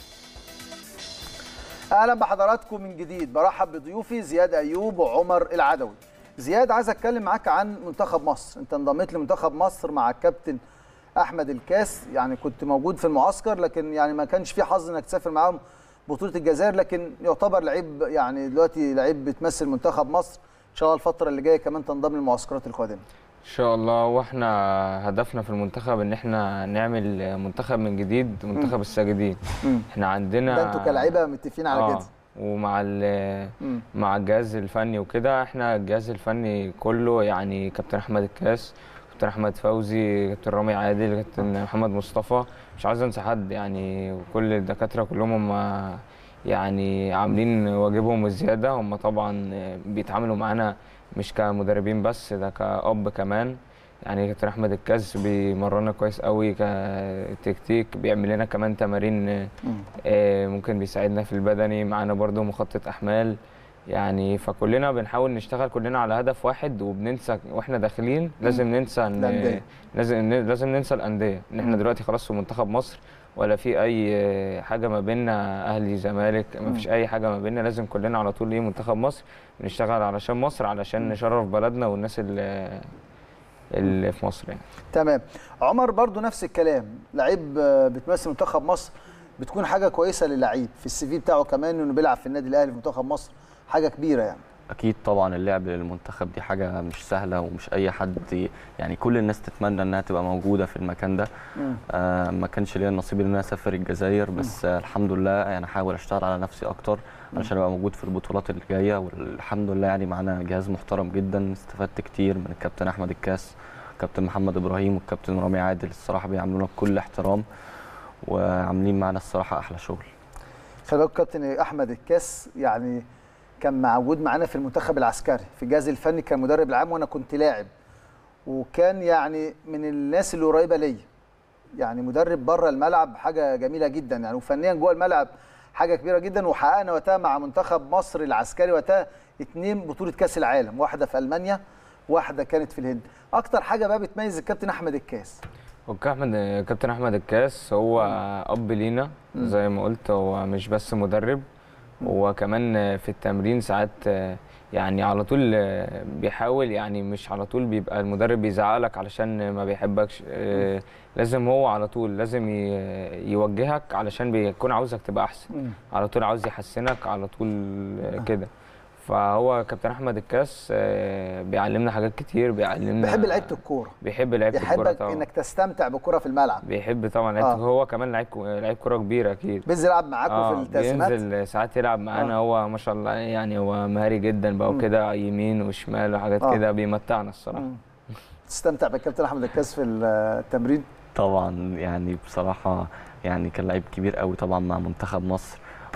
اهلا بحضراتكم من جديد برحب بضيوفي زياد ايوب وعمر العدوي زياد عايز اتكلم معاك عن منتخب مصر انت انضميت لمنتخب مصر مع الكابتن احمد الكاس يعني كنت موجود في المعسكر لكن يعني ما كانش في حظ انك تسافر معاهم بطوله الجزائر لكن يعتبر لعيب يعني دلوقتي لعيب بتمثل منتخب مصر ان شاء الله الفتره اللي جايه كمان تنضم للمعسكرات القادمه ان شاء الله واحنا هدفنا في المنتخب ان احنا نعمل منتخب من جديد منتخب الساجدين مم. احنا عندنا ده انتوا كلاعيبه متفقين على آه، كده ومع ال- مم. مع الجهاز الفني وكده احنا الجهاز الفني كله يعني كابتن احمد الكاس كابتن احمد فوزي كابتن رامي عادل كابتن محمد مصطفى مش عايز انسى حد يعني وكل الدكاتره كلهم هم يعني عاملين واجبهم وزياده هم طبعا بيتعاملوا معانا مش كمدربين بس ده كأب كمان يعني كابتن احمد الكاس بيمرنا كويس قوي كتكتيك بيعمل لنا كمان تمارين مم. آه، ممكن بيساعدنا في البدني معانا برضو مخطط احمال يعني فكلنا بنحاول نشتغل كلنا على هدف واحد وبننسى واحنا داخلين لازم ننسى ان الأندية. لازم لازم ننسى الانديه ان احنا مم. دلوقتي خلاص في منتخب مصر ولا في اي آه، حاجه ما بيننا اهلي زمالك ما فيش اي حاجه ما بيننا لازم كلنا على طول ايه منتخب مصر بنشتغل علشان مصر علشان نشرف بلدنا والناس اللي اللي في مصر يعني تمام عمر برضو نفس الكلام لعيب آه، بتمثل منتخب مصر بتكون حاجه كويسه للعيب في السي في بتاعه كمان انه بيلعب في النادي الاهلي في منتخب مصر حاجه كبيره يعني اكيد طبعا اللعب للمنتخب دي حاجه مش سهله ومش اي حد يعني كل الناس تتمنى انها تبقى موجوده في المكان ده مم. آه ما كانش ليا النصيب ان انا اسافر الجزائر بس آه الحمد لله يعني احاول اشتغل على نفسي اكتر علشان ابقى موجود في البطولات اللي جايه والحمد لله يعني معانا جهاز محترم جدا استفدت كتير من الكابتن احمد الكاس كابتن محمد ابراهيم والكابتن رامي عادل الصراحه بيعاملونا بكل احترام وعاملين معانا الصراحه احلى شغل خلي بالك كابتن احمد الكاس يعني كان موجود معانا في المنتخب العسكري في الجهاز الفني كان مدرب العام وانا كنت لاعب وكان يعني من الناس اللي قريبه ليا يعني مدرب بره الملعب حاجه جميله جدا يعني وفنيا جوه الملعب حاجه كبيره جدا وحققنا وقتها مع منتخب مصر العسكري وقتها اتنين بطوله كاس العالم واحده في المانيا واحده كانت في الهند اكتر حاجه بقى بتميز الكابتن احمد الكاس احمد كابتن احمد الكاس هو اب لينا زي ما قلت هو مش بس مدرب هو كمان في التمرين ساعات يعني على طول بيحاول يعني مش على طول بيبقى المدرب بيزعلك علشان ما بيحبكش آه، لازم هو على طول لازم ي- يوجهك علشان بيكون عاوزك تبقى احسن على طول عاوز يحسنك على طول كده فهو كابتن احمد الكاس آه، بيعلمنا حاجات كتير بيعلمنا بيحب لعيبه الكوره بيحب لعيبه الكوره يحبك طبعا انك تستمتع بالكره في الملعب بيحب طبعا لعيبه آه. هو كمان لعيب كو- لعيب كوره كبير اكيد بينزل يلعب معاكم في اه التقسيمات بينزل ساعات يلعب معانا آه. هو ما شاء الله يعني هو مهاري جدا بقى وكده يمين وشمال وحاجات آه. كده بيمتعنا الصراحه مم. تستمتع بالكابتن احمد الكاس في التمرين طبعا يعني بصراحه يعني كان لعيب كبير قوي طبعا مع منتخب مصر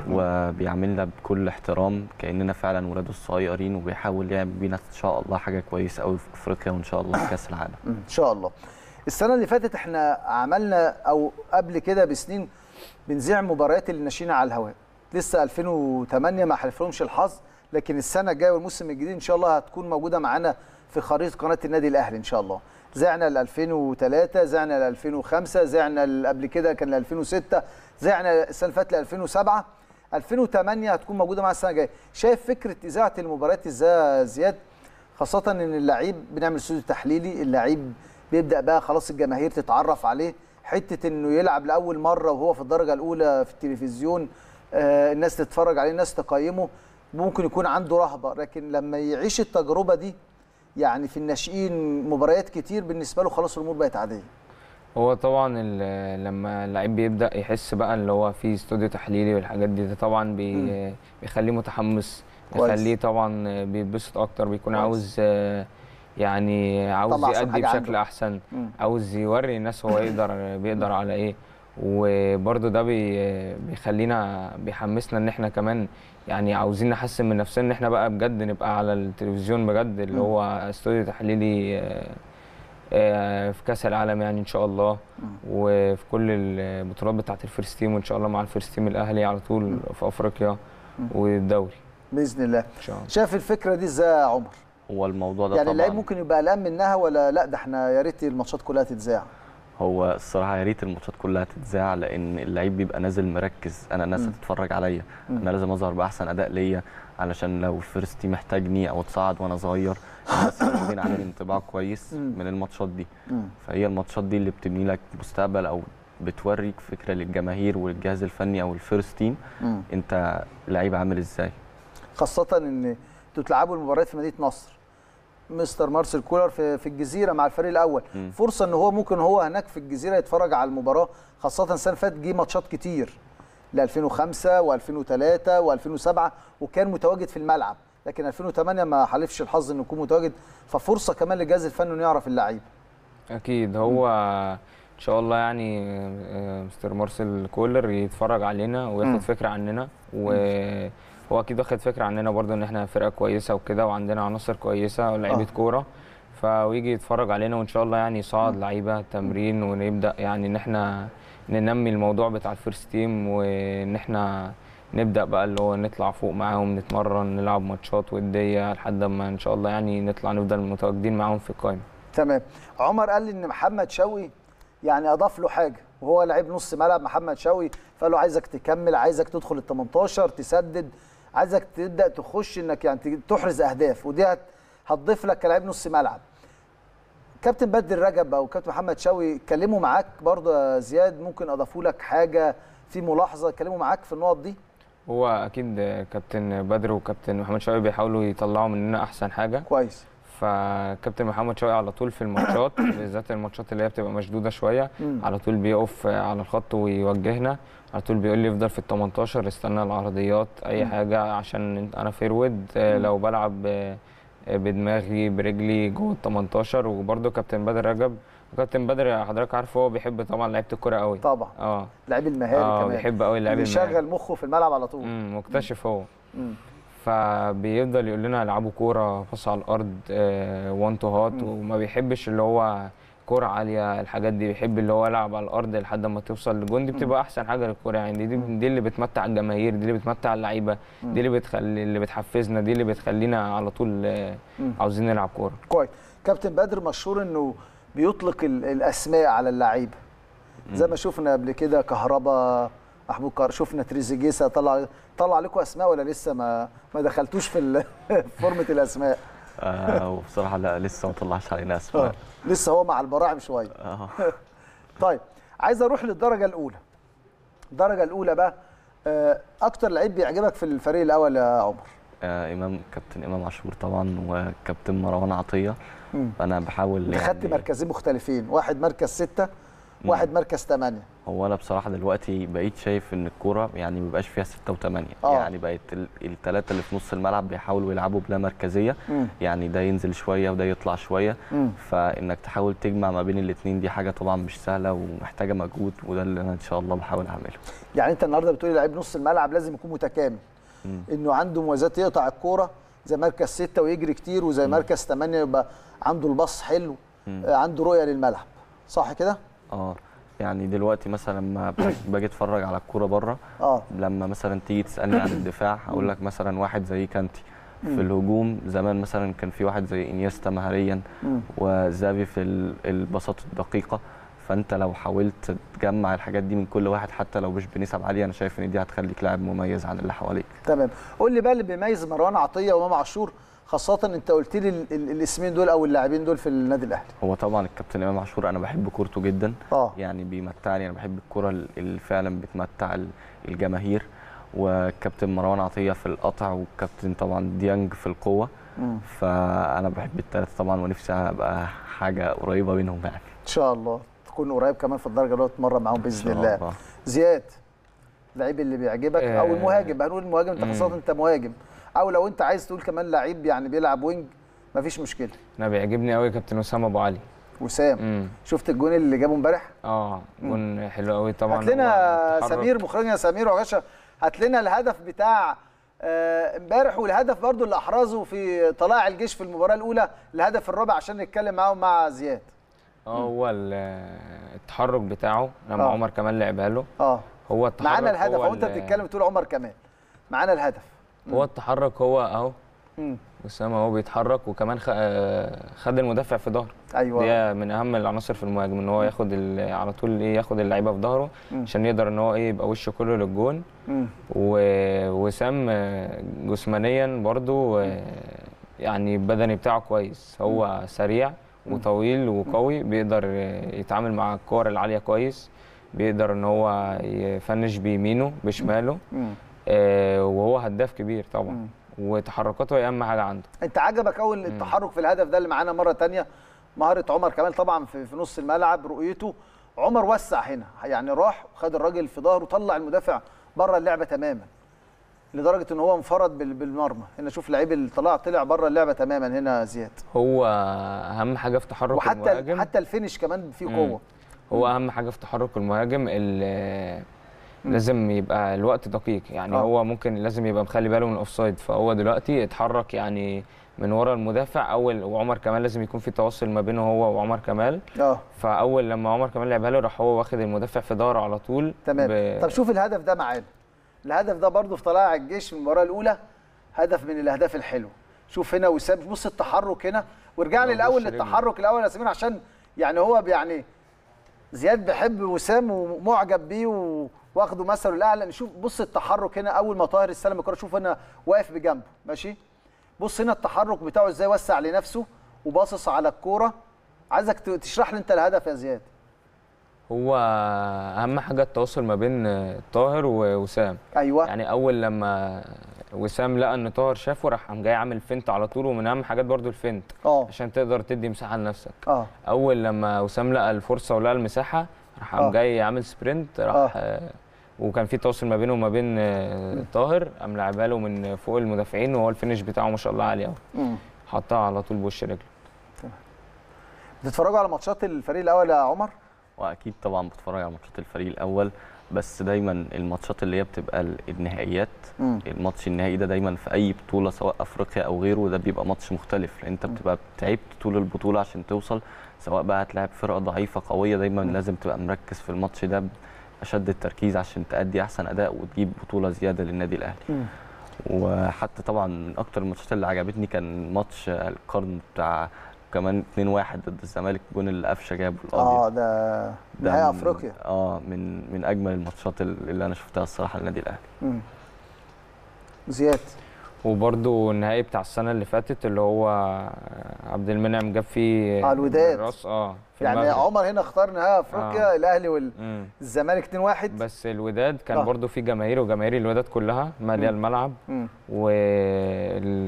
وبيعاملنا بكل احترام كاننا فعلا ولاده الصغيرين وبيحاول يعمل بينا ان شاء الله حاجه كويسه قوي في افريقيا وان شاء الله في كاس العالم ان شاء الله السنه اللي فاتت احنا عملنا او قبل كده بسنين بنذيع مباريات اللي ناشئين على الهواء لسه 2008 ما حلفلهمش الحظ لكن السنه الجايه والموسم الجديد ان شاء الله هتكون موجوده معانا في خريطه قناه النادي الاهلي ان شاء الله زعنا ل 2003 زعنا ل 2005 زعنا ل- قبل كده كان ل 2006 زعنا السنه اللي فاتت ل 2007 2008 هتكون موجوده معانا السنه الجايه شايف فكره اذاعه المباريات ازاي يا زياد خاصة ان اللعيب بنعمل استوديو تحليلي اللعيب بيبدأ بقى خلاص الجماهير تتعرف عليه حتة انه يلعب لأول مرة وهو في الدرجة الأولى في التلفزيون آه الناس تتفرج عليه الناس تقيمه ممكن يكون عنده رهبة لكن لما يعيش التجربة دي يعني في الناشئين مباريات كتير بالنسبة له خلاص الأمور بقت عادية هو طبعا ال- لما اللعيب بيبدا يحس بقى اللي هو في استوديو تحليلي والحاجات دي ده طبعا بي بيخليه متحمس كويس. يخليه طبعا بيتبسط اكتر بيكون كويس. عاوز آه، يعني عاوز طلع أحسن يأدي حاجة بشكل عنده. احسن مم. عاوز يوري الناس هو يقدر بيقدر على ايه وبرضه ده بي بيخلينا بيحمسنا ان احنا كمان يعني عاوزين نحسن من نفسنا ان احنا بقى بجد نبقى على التلفزيون بجد اللي مم. هو استوديو تحليلي آه، آه، في كاس العالم يعني ان شاء الله وفي كل البطولات بتاعه الفيرست تيم وان شاء الله مع الفيرست تيم الاهلي على طول في افريقيا والدوري بإذن الله ان شاء الله شايف الفكرة دي ازاي يا عمر هو الموضوع ده يعني طبعا اللعيب ممكن يبقى قلقان منها ولا لا ده احنا يا ريت الماتشات كلها تتذاع هو الصراحه يا ريت الماتشات كلها تتذاع لان اللعيب بيبقى نازل مركز انا الناس مم. هتتفرج عليا مم. انا لازم اظهر باحسن اداء ليا علشان لو الفيرست تيم محتاجني او اتصعد وانا صغير الناس واخدين عني انطباع كويس مم. من الماتشات دي مم. فهي الماتشات دي اللي بتبني لك مستقبل او بتوريك فكره للجماهير والجهاز الفني او الفيرست تيم مم. انت لعيب عامل ازاي خاصة ان انتوا تلعبوا المباريات في مدينة نصر مستر مارسيل كولر في في الجزيرة مع الفريق الأول مم. فرصة ان هو ممكن هو هناك في الجزيرة يتفرج على المباراة خاصة السنة اللي فاتت جه ماتشات كتير ل 2005 و2003 و2007 وكان متواجد في الملعب لكن 2008 ما حالفش الحظ انه يكون متواجد ففرصة كمان للجهاز الفني انه يعرف اللعيب اكيد هو ان شاء الله يعني آه، مستر مارسيل كولر يتفرج علينا مم. وياخد فكره عننا وهو اكيد واخد فكره عننا برضه ان احنا فرقه كويسه وكده وعندنا عناصر كويسه ولاعيبه آه. كوره فويجي يتفرج علينا وان شاء الله يعني يصعد لعيبه تمرين ونبدا يعني ان احنا ننمي الموضوع بتاع الفيرست تيم وان احنا نبدا بقى اللي هو نطلع فوق معاهم نتمرن نلعب ماتشات وديه لحد ما ان شاء الله يعني نطلع نفضل متواجدين معاهم في القائمه تمام عمر قال لي ان محمد شوقي يعني اضاف له حاجه وهو لعيب نص ملعب محمد شوقي فقال له عايزك تكمل عايزك تدخل ال 18 تسدد عايزك تبدا تخش انك يعني ت- تحرز اهداف ودي هت- هتضيف لك كلاعب نص ملعب كابتن بدر رجب او كابتن محمد شوقي اتكلموا معاك برضه يا زياد ممكن اضافوا لك حاجه في ملاحظه اتكلموا معاك في النقط دي هو اكيد كابتن بدر وكابتن محمد شوقي بيحاولوا يطلعوا مننا احسن حاجه كويس فكابتن محمد شوقي على طول في الماتشات بالذات الماتشات اللي هي بتبقى مشدوده شويه مم. على طول بيقف على الخط ويوجهنا على طول بيقول لي افضل في ال 18 استنى العرضيات اي حاجه عشان انا فيرود آه، لو بلعب آه، بدماغي برجلي جوه ال 18 وبرده كابتن بدر رجب وكابتن بدر حضرتك عارف هو بيحب طبعا لعيبه الكوره قوي طبعا اه لعيب المهاري اه كمان بيحب قوي اللعيب اللي المهاري. يشغل مخه في الملعب على طول مم، مكتشف هو مم. فبيفضل يقول لنا العبوا كوره بص على الارض وان تو هات مم. وما بيحبش اللي هو كوره عاليه الحاجات دي بيحب اللي هو يلعب على الارض لحد ما توصل للجون دي بتبقى احسن حاجه للكوره يعني دي, دي اللي بتمتع الجماهير دي اللي بتمتع اللعيبه دي اللي بتخلي اللي بتحفزنا دي اللي بتخلينا على طول آه، مم. عاوزين نلعب كوره كويس كابتن بدر مشهور انه بيطلق ال- الاسماء على اللعيبه زي ما شفنا قبل كده كهربا محمود كهربا شفنا تريزيجيه طلع طلع لكم اسماء ولا لسه ما ما دخلتوش في ال- فورمه الاسماء آه وبصراحه لا لسه ما طلعش علينا آه. اسماء لسه هو مع البراعم شويه آه. طيب عايز اروح للدرجه الاولى الدرجه الاولى بقى آه، اكتر لعيب بيعجبك في الفريق الاول يا عمر آه امام كابتن امام عاشور طبعا وكابتن مروان عطيه مم. فانا بحاول انت خدت مركزين مختلفين واحد مركز ستة واحد مركز ثمانية هو انا بصراحه دلوقتي بقيت شايف ان الكوره يعني مبقاش فيها ستة وثمانية آه. يعني بقت الثلاثه اللي في نص الملعب بيحاولوا يلعبوا بلا مركزيه مم. يعني ده ينزل شويه وده يطلع شويه مم. فانك تحاول تجمع ما بين الاثنين دي حاجه طبعا مش سهله ومحتاجه مجهود وده اللي انا ان شاء الله بحاول اعمله يعني انت النهارده بتقولي لعيب نص الملعب لازم يكون متكامل مم. انه عنده مميزات يقطع الكوره زي مركز ستة ويجري كتير وزي مركز ثمانية يبقى عنده الباص حلو مم. آه، عنده رؤيه للملعب صح كده اه يعني دلوقتي مثلا لما باجي اتفرج على الكوره بره اه لما مثلا تيجي تسالني عن الدفاع هقول لك مثلا واحد زي كانتي في الهجوم زمان مثلا كان في واحد زي انيستا مهاريا مم. وزافي في ال- البساط الدقيقه فانت لو حاولت تجمع الحاجات دي من كل واحد حتى لو مش بنسب عاليه انا شايف ان دي هتخليك لاعب مميز عن اللي حواليك تمام قول لي بقى اللي بيميز مروان عطيه وامام عاشور خاصه انت قلت لي ال- ال- الاسمين دول او اللاعبين دول في النادي الاهلي هو طبعا الكابتن امام عاشور انا بحب كورته جدا اه يعني بيمتعني انا بحب الكره اللي فعلا بتمتع ال- الجماهير والكابتن مروان عطيه في القطع والكابتن طبعا ديانج في القوه مم. فانا بحب الثلاثه طبعا ونفسي ابقى حاجه قريبه منهم يعني ان شاء الله تكون قريب كمان في الدرجه اللي هو تتمرن معاهم إن باذن شاء الله الله. زياد اللعيب اللي بيعجبك او آه. المهاجم هنقول المهاجم انت مم. خاصه انت مهاجم او لو انت عايز تقول كمان لعيب يعني بيلعب وينج مفيش مشكله انا بيعجبني قوي كابتن اسامه ابو علي وسام امم شفت الجون اللي جابه امبارح اه جون حلو قوي طبعا هات لنا هو متحرك. سمير مخرجنا سمير وغشا هات لنا الهدف بتاع آه، امبارح والهدف برضو اللي احرزه في طلائع الجيش في المباراه الاولى الهدف الرابع عشان نتكلم معاهم مع زياد اه هو ال- التحرك بتاعه لما آه. عمر كمان لعبها له اه هو التحرك معانا الهدف هو اهو انت ال- بتتكلم تقول عمر كمان معانا الهدف هو التحرك هو اهو مم. اسامه هو بيتحرك وكمان خ- آه، خد المدافع في ظهره ايوه دي من اهم العناصر في المهاجم ان هو ياخد ال- على طول ايه ياخد اللعيبه في ظهره مم. عشان يقدر ان هو ايه يبقى وشه كله للجون مم. و- وسام آه، جسمانيا برضو آه، يعني البدني بتاعه كويس هو سريع وطويل وقوي بيقدر آه، يتعامل مع الكور العاليه كويس بيقدر ان هو يفنش بيمينه بشماله مم. آه، وهو هداف كبير طبعا مم. وتحركاته هي اهم حاجه عنده انت عجبك اول التحرك في الهدف ده اللي معانا مره تانية مهاره عمر كمال طبعا في, في نص الملعب رؤيته عمر وسع هنا يعني راح خد الراجل في ظهره طلع المدافع بره اللعبه تماما لدرجه ان هو انفرد بال- بالمرمى هنا شوف لعيب اللي طلع طلع بره اللعبه تماما هنا زياد هو اهم حاجه في تحرك وحتى المهاجم حتى الفينش كمان فيه مم. قوه هو اهم حاجه في تحرك المهاجم ال- لازم يبقى الوقت دقيق يعني آه. هو ممكن لازم يبقى مخلي باله من الاوفسايد فهو دلوقتي اتحرك يعني من ورا المدافع اول وعمر كمال لازم يكون في تواصل ما بينه هو وعمر كمال اه فاول لما عمر كمال لعبها له راح هو واخد المدافع في ظهره على طول تمام ب- طب شوف الهدف ده معانا الهدف ده برضو في طلائع الجيش في المباراه الاولى هدف من الاهداف الحلوه شوف هنا وسام بص التحرك هنا وارجع لي آه، الاول بص رجله. للتحرك الاول يا سمير عشان يعني هو يعني زياد بيحب وسام ومعجب بيه و- واخده مثله الاعلى نشوف بص التحرك هنا اول ما طاهر استلم الكره شوف هنا واقف بجنبه ماشي بص هنا التحرك بتاعه ازاي وسع لنفسه وباصص على الكوره عايزك ت- تشرح لي انت الهدف يا زياد هو اهم حاجه التواصل ما بين طاهر ووسام ايوه يعني اول لما وسام لقى ان طاهر شافه راح قام جاي عامل فينت على طول ومن اهم حاجات برضو الفينت اه عشان تقدر تدي مساحه لنفسك اه اول لما وسام لقى الفرصه ولقى المساحه راح آه. قام جاي عامل سبرنت راح آه. آه. وكان في تواصل ما بينه وما بين آه، طاهر قام لعبها له من فوق المدافعين وهو الفينش بتاعه ما شاء الله عالي قوي مم. حطها على طول بوش رجله بتتفرجوا على ماتشات الفريق الاول يا عمر واكيد طبعا بتفرج على ماتشات الفريق الاول بس دايما الماتشات اللي هي بتبقى ال- النهائيات مم. الماتش النهائي ده دايما في اي بطوله سواء افريقيا او غيره ده بيبقى ماتش مختلف لان انت بتبقى تعبت طول البطوله عشان توصل سواء بقى هتلاعب فرقه ضعيفه قويه دايما لازم تبقى مركز في الماتش ده باشد التركيز عشان تأدي احسن اداء وتجيب بطوله زياده للنادي الاهلي مم. وحتى طبعا من اكتر الماتشات اللي عجبتني كان ماتش القرن بتاع كمان 2-1 ضد الزمالك الجون اللي قفشه جابه القاضي اه ده ده نهائي من- افريقيا اه من من اجمل الماتشات اللي انا شفتها الصراحه للنادي الاهلي مم. زياد وبرضو النهائي بتاع السنه اللي فاتت اللي هو عبد المنعم جاب فيه آه، الوداد. الراس اه في يعني المغرب. عمر هنا اختار نهائي افريقيا آه. الاهلي مم. والزمالك 2-1 بس الوداد كان آه. آه. برضو في جماهير وجماهير الوداد كلها ماليه الملعب مم.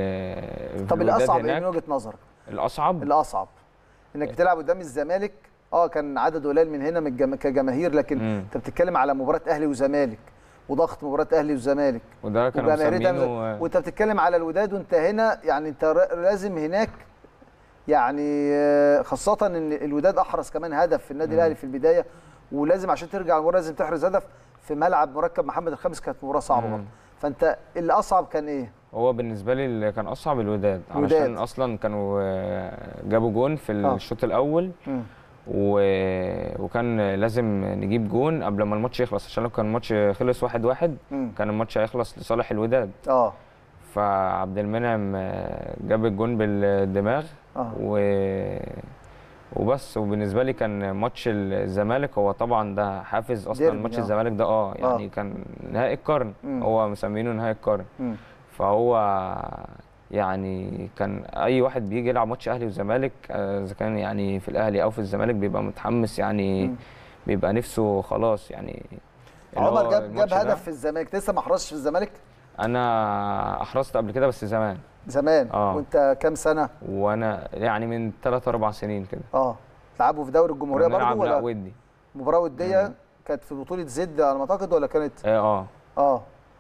وال طب الوداد الاصعب ايه هناك من وجهه نظرك؟ الاصعب الاصعب انك بتلعب قدام الزمالك اه كان عدد قليل من هنا من الجما- كجماهير لكن مم. انت بتتكلم على مباراه اهلي وزمالك وضغط مباراه اهلي وزمالك وده كانوا وجماهيرية مسمينه أهلي- وانت بتتكلم على الوداد وانت هنا يعني انت ر- لازم هناك يعني آه، خاصه ان الوداد احرز كمان هدف في النادي الاهلي في البدايه ولازم عشان ترجع المباراه لازم تحرز هدف في ملعب مركب محمد الخامس كانت مباراه صعبه مم. برضه فانت اللي اصعب كان ايه؟ هو بالنسبه لي اللي كان اصعب الوداد الوداد. علشان اصلا كانوا آه، جابوا جون في آه. الشوط الاول مم. و... وكان لازم نجيب جون قبل ما الماتش يخلص عشان لو كان الماتش خلص واحد واحد مم. كان الماتش هيخلص لصالح الوداد اه فعبد المنعم آه، جاب الجون بالدماغ اه و... وبس وبالنسبه لي كان ماتش الزمالك هو طبعا ده حافز اصلا ديربي، ماتش آه. الزمالك ده اه يعني آه. كان نهائي القرن مم. هو مسمينه نهائي القرن مم. فهو يعني كان اي واحد بيجي يلعب ماتش اهلي وزمالك آه، اذا كان يعني في الاهلي او في الزمالك بيبقى متحمس يعني مم. بيبقى نفسه خلاص يعني اللي هو عمر جاب جاب الماتش ده هدف في الزمالك لسه ما حرزش في الزمالك انا احرزت قبل كده بس زمان زمان آه. وانت كام سنه؟ وانا يعني من 3 4 سنين كده اه لعبوا في دوري الجمهوريه كنا برضه بنلعب لا ولا ودي مباراه وديه كانت في بطوله زد على ما اعتقد ولا كانت اه اه اه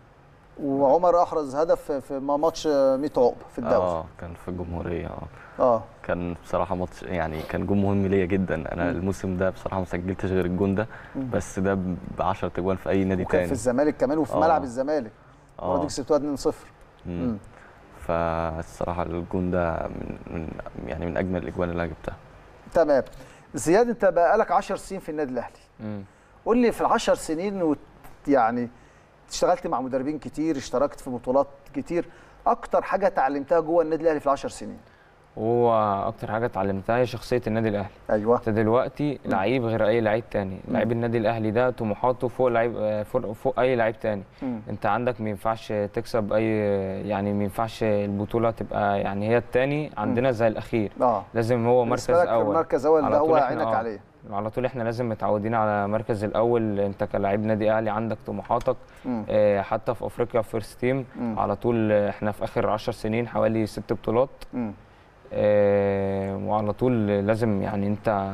وعمر احرز هدف في- في ماتش 100 عقبه في الدوري اه كان في الجمهوريه اه اه كان بصراحه ماتش يعني كان جون مهم ليا جدا انا مم. الموسم ده بصراحه ما سجلتش غير الجون ده مم. بس ده ب 10 تجوان في اي نادي وكان تاني في الزمالك كمان وفي آه. ملعب الزمالك المباراه دي اه كسبتوها 2-0 مم. مم. فالصراحه الجون ده من, من يعني من اجمل الاجوان اللي انا جبتها تمام زياد انت بقالك 10 سنين في النادي الاهلي مم. قول لي في العشر سنين وت- يعني اشتغلت مع مدربين كتير اشتركت في بطولات كتير اكتر حاجه اتعلمتها جوه النادي الاهلي في العشر سنين هو اكتر حاجه اتعلمتها هي شخصيه النادي الاهلي ايوه انت دلوقتي لعيب غير اي لعيب تاني لعيب النادي الاهلي ده طموحاته فوق لعيب آه، فوق, فوق اي لعيب تاني مم. انت عندك ما ينفعش تكسب اي يعني ما ينفعش البطوله تبقى يعني هي التاني عندنا زي الاخير اه لازم هو مركز بالنسبة لك اول مركز اول على ده طول هو احنا- عينك آه. عليه على طول احنا لازم متعودين على مركز الاول انت كلاعب نادي اهلي عندك طموحاتك مم. آه، حتى في افريقيا فيرست تيم مم. على طول آه، احنا في اخر 10 سنين حوالي ست بطولات مم. آه، وعلى طول لازم يعني انت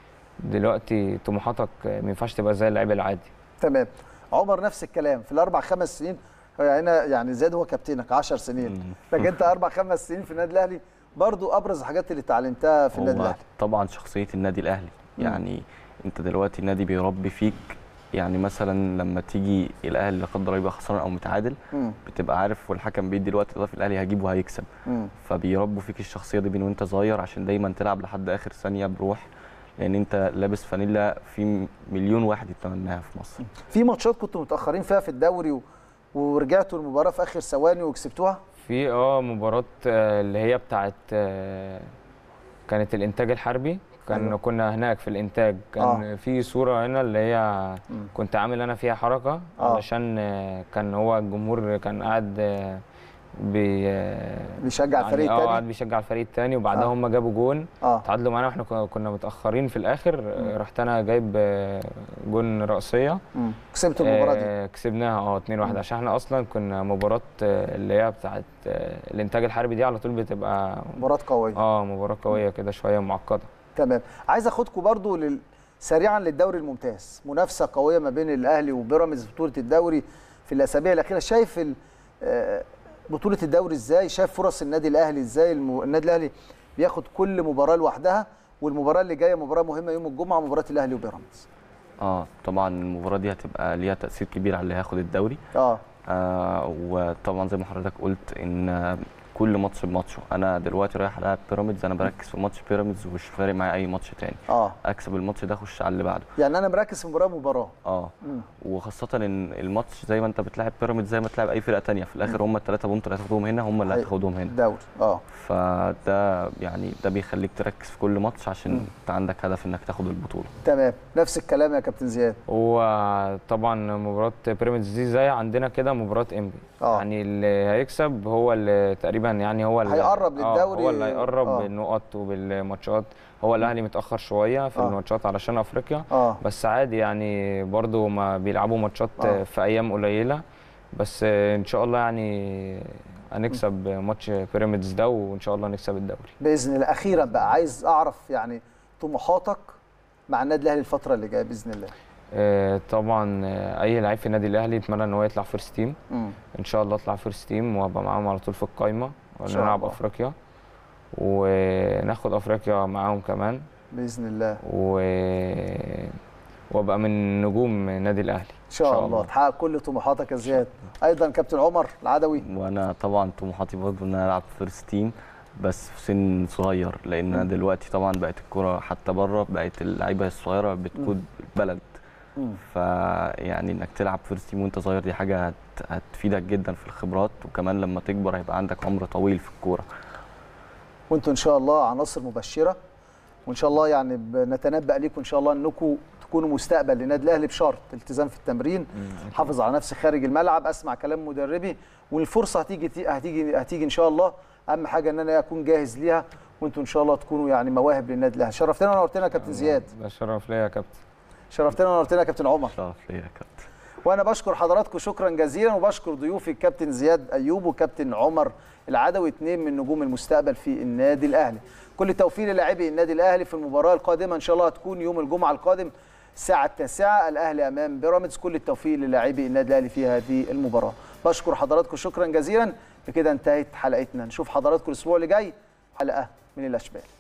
دلوقتي طموحاتك ما ينفعش تبقى زي اللعيب العادي تمام عمر نفس الكلام في الاربع خمس سنين هنا يعني زياد هو كابتنك 10 سنين مم. لكن انت اربع خمس سنين في النادي الاهلي برضو ابرز الحاجات اللي اتعلمتها في النادي هو الاهلي طبعا شخصيه النادي الاهلي مم. يعني انت دلوقتي النادي بيربي فيك يعني مثلا لما تيجي الاهلي لا قدر الله يبقى خسران او متعادل مم. بتبقى عارف والحكم بيدي الوقت الاضافي الاهلي هيجيب وهيكسب مم. فبيربوا فيك الشخصيه دي من وانت صغير عشان دايما تلعب لحد اخر ثانيه بروح لان انت لابس فانيلا في مليون واحد يتمناها في مصر في ماتشات كنتوا متاخرين فيها في الدوري و... ورجعتوا المباراه في اخر ثواني وكسبتوها في اه مباراة آه، اللي هي بتاعت آه، كانت الانتاج الحربي كان أيوة. كنا هناك في الانتاج كان آه. في صورة هنا اللي هي مم. كنت عامل انا فيها حركة آه. علشان آه، كان هو الجمهور كان قاعد آه، بي آه، بيشجع الفريق يعني اه قاعد الثاني بيشجع الفريق التاني وبعدها آه. هم جابوا جون اه تعادلوا معانا واحنا كنا- كنا متأخرين في الآخر آه، رحت انا جايب آه، جون رأسية مم. كسبتوا المباراه دي آه، كسبناها اه 2 1 مم. عشان احنا اصلا كنا مباراه آه، اللي هي بتاعت آه، الانتاج الحربي دي على طول بتبقى مباراه قويه اه مباراه قويه كده شويه معقده تمام عايز اخدكم برضو لل... سريعا للدوري الممتاز منافسه قويه ما بين الاهلي وبيراميدز في بطوله الدوري في الاسابيع الاخيره شايف ال... آه، بطوله الدوري ازاي شايف فرص النادي الاهلي ازاي الم... النادي الاهلي بياخد كل مباراه لوحدها والمباراه اللي جايه مباراه مهمه يوم الجمعه مباراه الاهلي وبيراميدز اه طبعا المباراه دي هتبقى ليها تاثير كبير على اللي هياخد الدوري اه آه وطبعا زي ما حضرتك قلت ان كل ماتش بماتشه انا دلوقتي رايح العب بيراميدز انا بركز في ماتش بيراميدز ومش فارق معايا اي ماتش تاني اه اكسب الماتش ده اخش على اللي بعده يعني انا مركز في مباراه مباراه اه مم. وخاصه ان الماتش زي ما انت بتلاعب بيراميدز زي ما تلاعب اي فرقه تانية في الاخر هم الثلاثه بونت اللي هتاخدهم هنا هم اللي حقيقي. هتاخدهم هنا الدوري اه فده يعني ده بيخليك تركز في كل ماتش عشان مم. انت عندك هدف انك تاخد البطوله تمام نفس الكلام يا كابتن زياد وطبعا مباراه بيراميدز دي زي عندنا كده مباراه انبي اه يعني اللي هيكسب هو اللي تقريبا يعني هو اللي هيقرب آه، للدوري. هو اللي هيقرب آه. بالنقط وبالماتشات هو الاهلي متاخر شويه في آه. الماتشات علشان افريقيا اه بس عادي يعني برضو ما بيلعبوا ماتشات آه. في ايام قليله بس ان شاء الله يعني هنكسب ماتش بيراميدز ده وان شاء الله نكسب الدوري باذن الله اخيرا بقى عايز اعرف يعني طموحاتك مع النادي الاهلي الفتره اللي جايه باذن الله آه، طبعا آه، اي لعيب في النادي الاهلي يتمنى ان هو يطلع فيرست تيم مم. ان شاء الله اطلع فيرست تيم وابقى معاهم على طول في القايمه شاء ونلعب الله. افريقيا وناخد افريقيا معاهم كمان باذن الله و... وابقى من نجوم النادي الاهلي ان شاء, إن شاء الله الله. تحقق كل طموحاتك يا زياد ايضا كابتن عمر العدوي وانا طبعا طموحاتي برضه ان انا العب فيرست تيم بس في سن صغير لان أنا مم. دلوقتي طبعا بقت الكوره حتى بره بقت اللعيبه الصغيره بتقود البلد مم. فيعني انك تلعب فيرست تيم وانت صغير دي حاجه هت... هتفيدك جدا في الخبرات وكمان لما تكبر هيبقى عندك عمر طويل في الكوره وانتم ان شاء الله عناصر مبشره وان شاء الله يعني نتنبأ ليكم ان شاء الله انكم تكونوا مستقبل للنادي الاهلي بشرط التزام في التمرين حافظ على نفسك خارج الملعب اسمع كلام مدربي والفرصه هتيجي هتيجي هتيجي ان شاء الله اهم حاجه ان انا اكون جاهز ليها وانتم ان شاء الله تكونوا يعني مواهب للنادي الاهلي شرفتنا ونورتنا يا كابتن زياد ده شرف ليا يا كابتن شرفتنا ونورتنا يا كابتن عمر شرف ليا يا كابتن وانا بشكر حضراتكم شكرا جزيلا وبشكر ضيوفي الكابتن زياد ايوب وكابتن عمر العدوي اثنين من نجوم المستقبل في النادي الاهلي كل التوفيق للاعبي النادي الاهلي في المباراه القادمه ان شاء الله هتكون يوم الجمعه القادم الساعه التاسعة الاهلي امام بيراميدز كل التوفيق للاعبي النادي الاهلي في هذه المباراه بشكر حضراتكم شكرا جزيلا بكده انتهت حلقتنا نشوف حضراتكم الاسبوع اللي جاي حلقه من الاشبال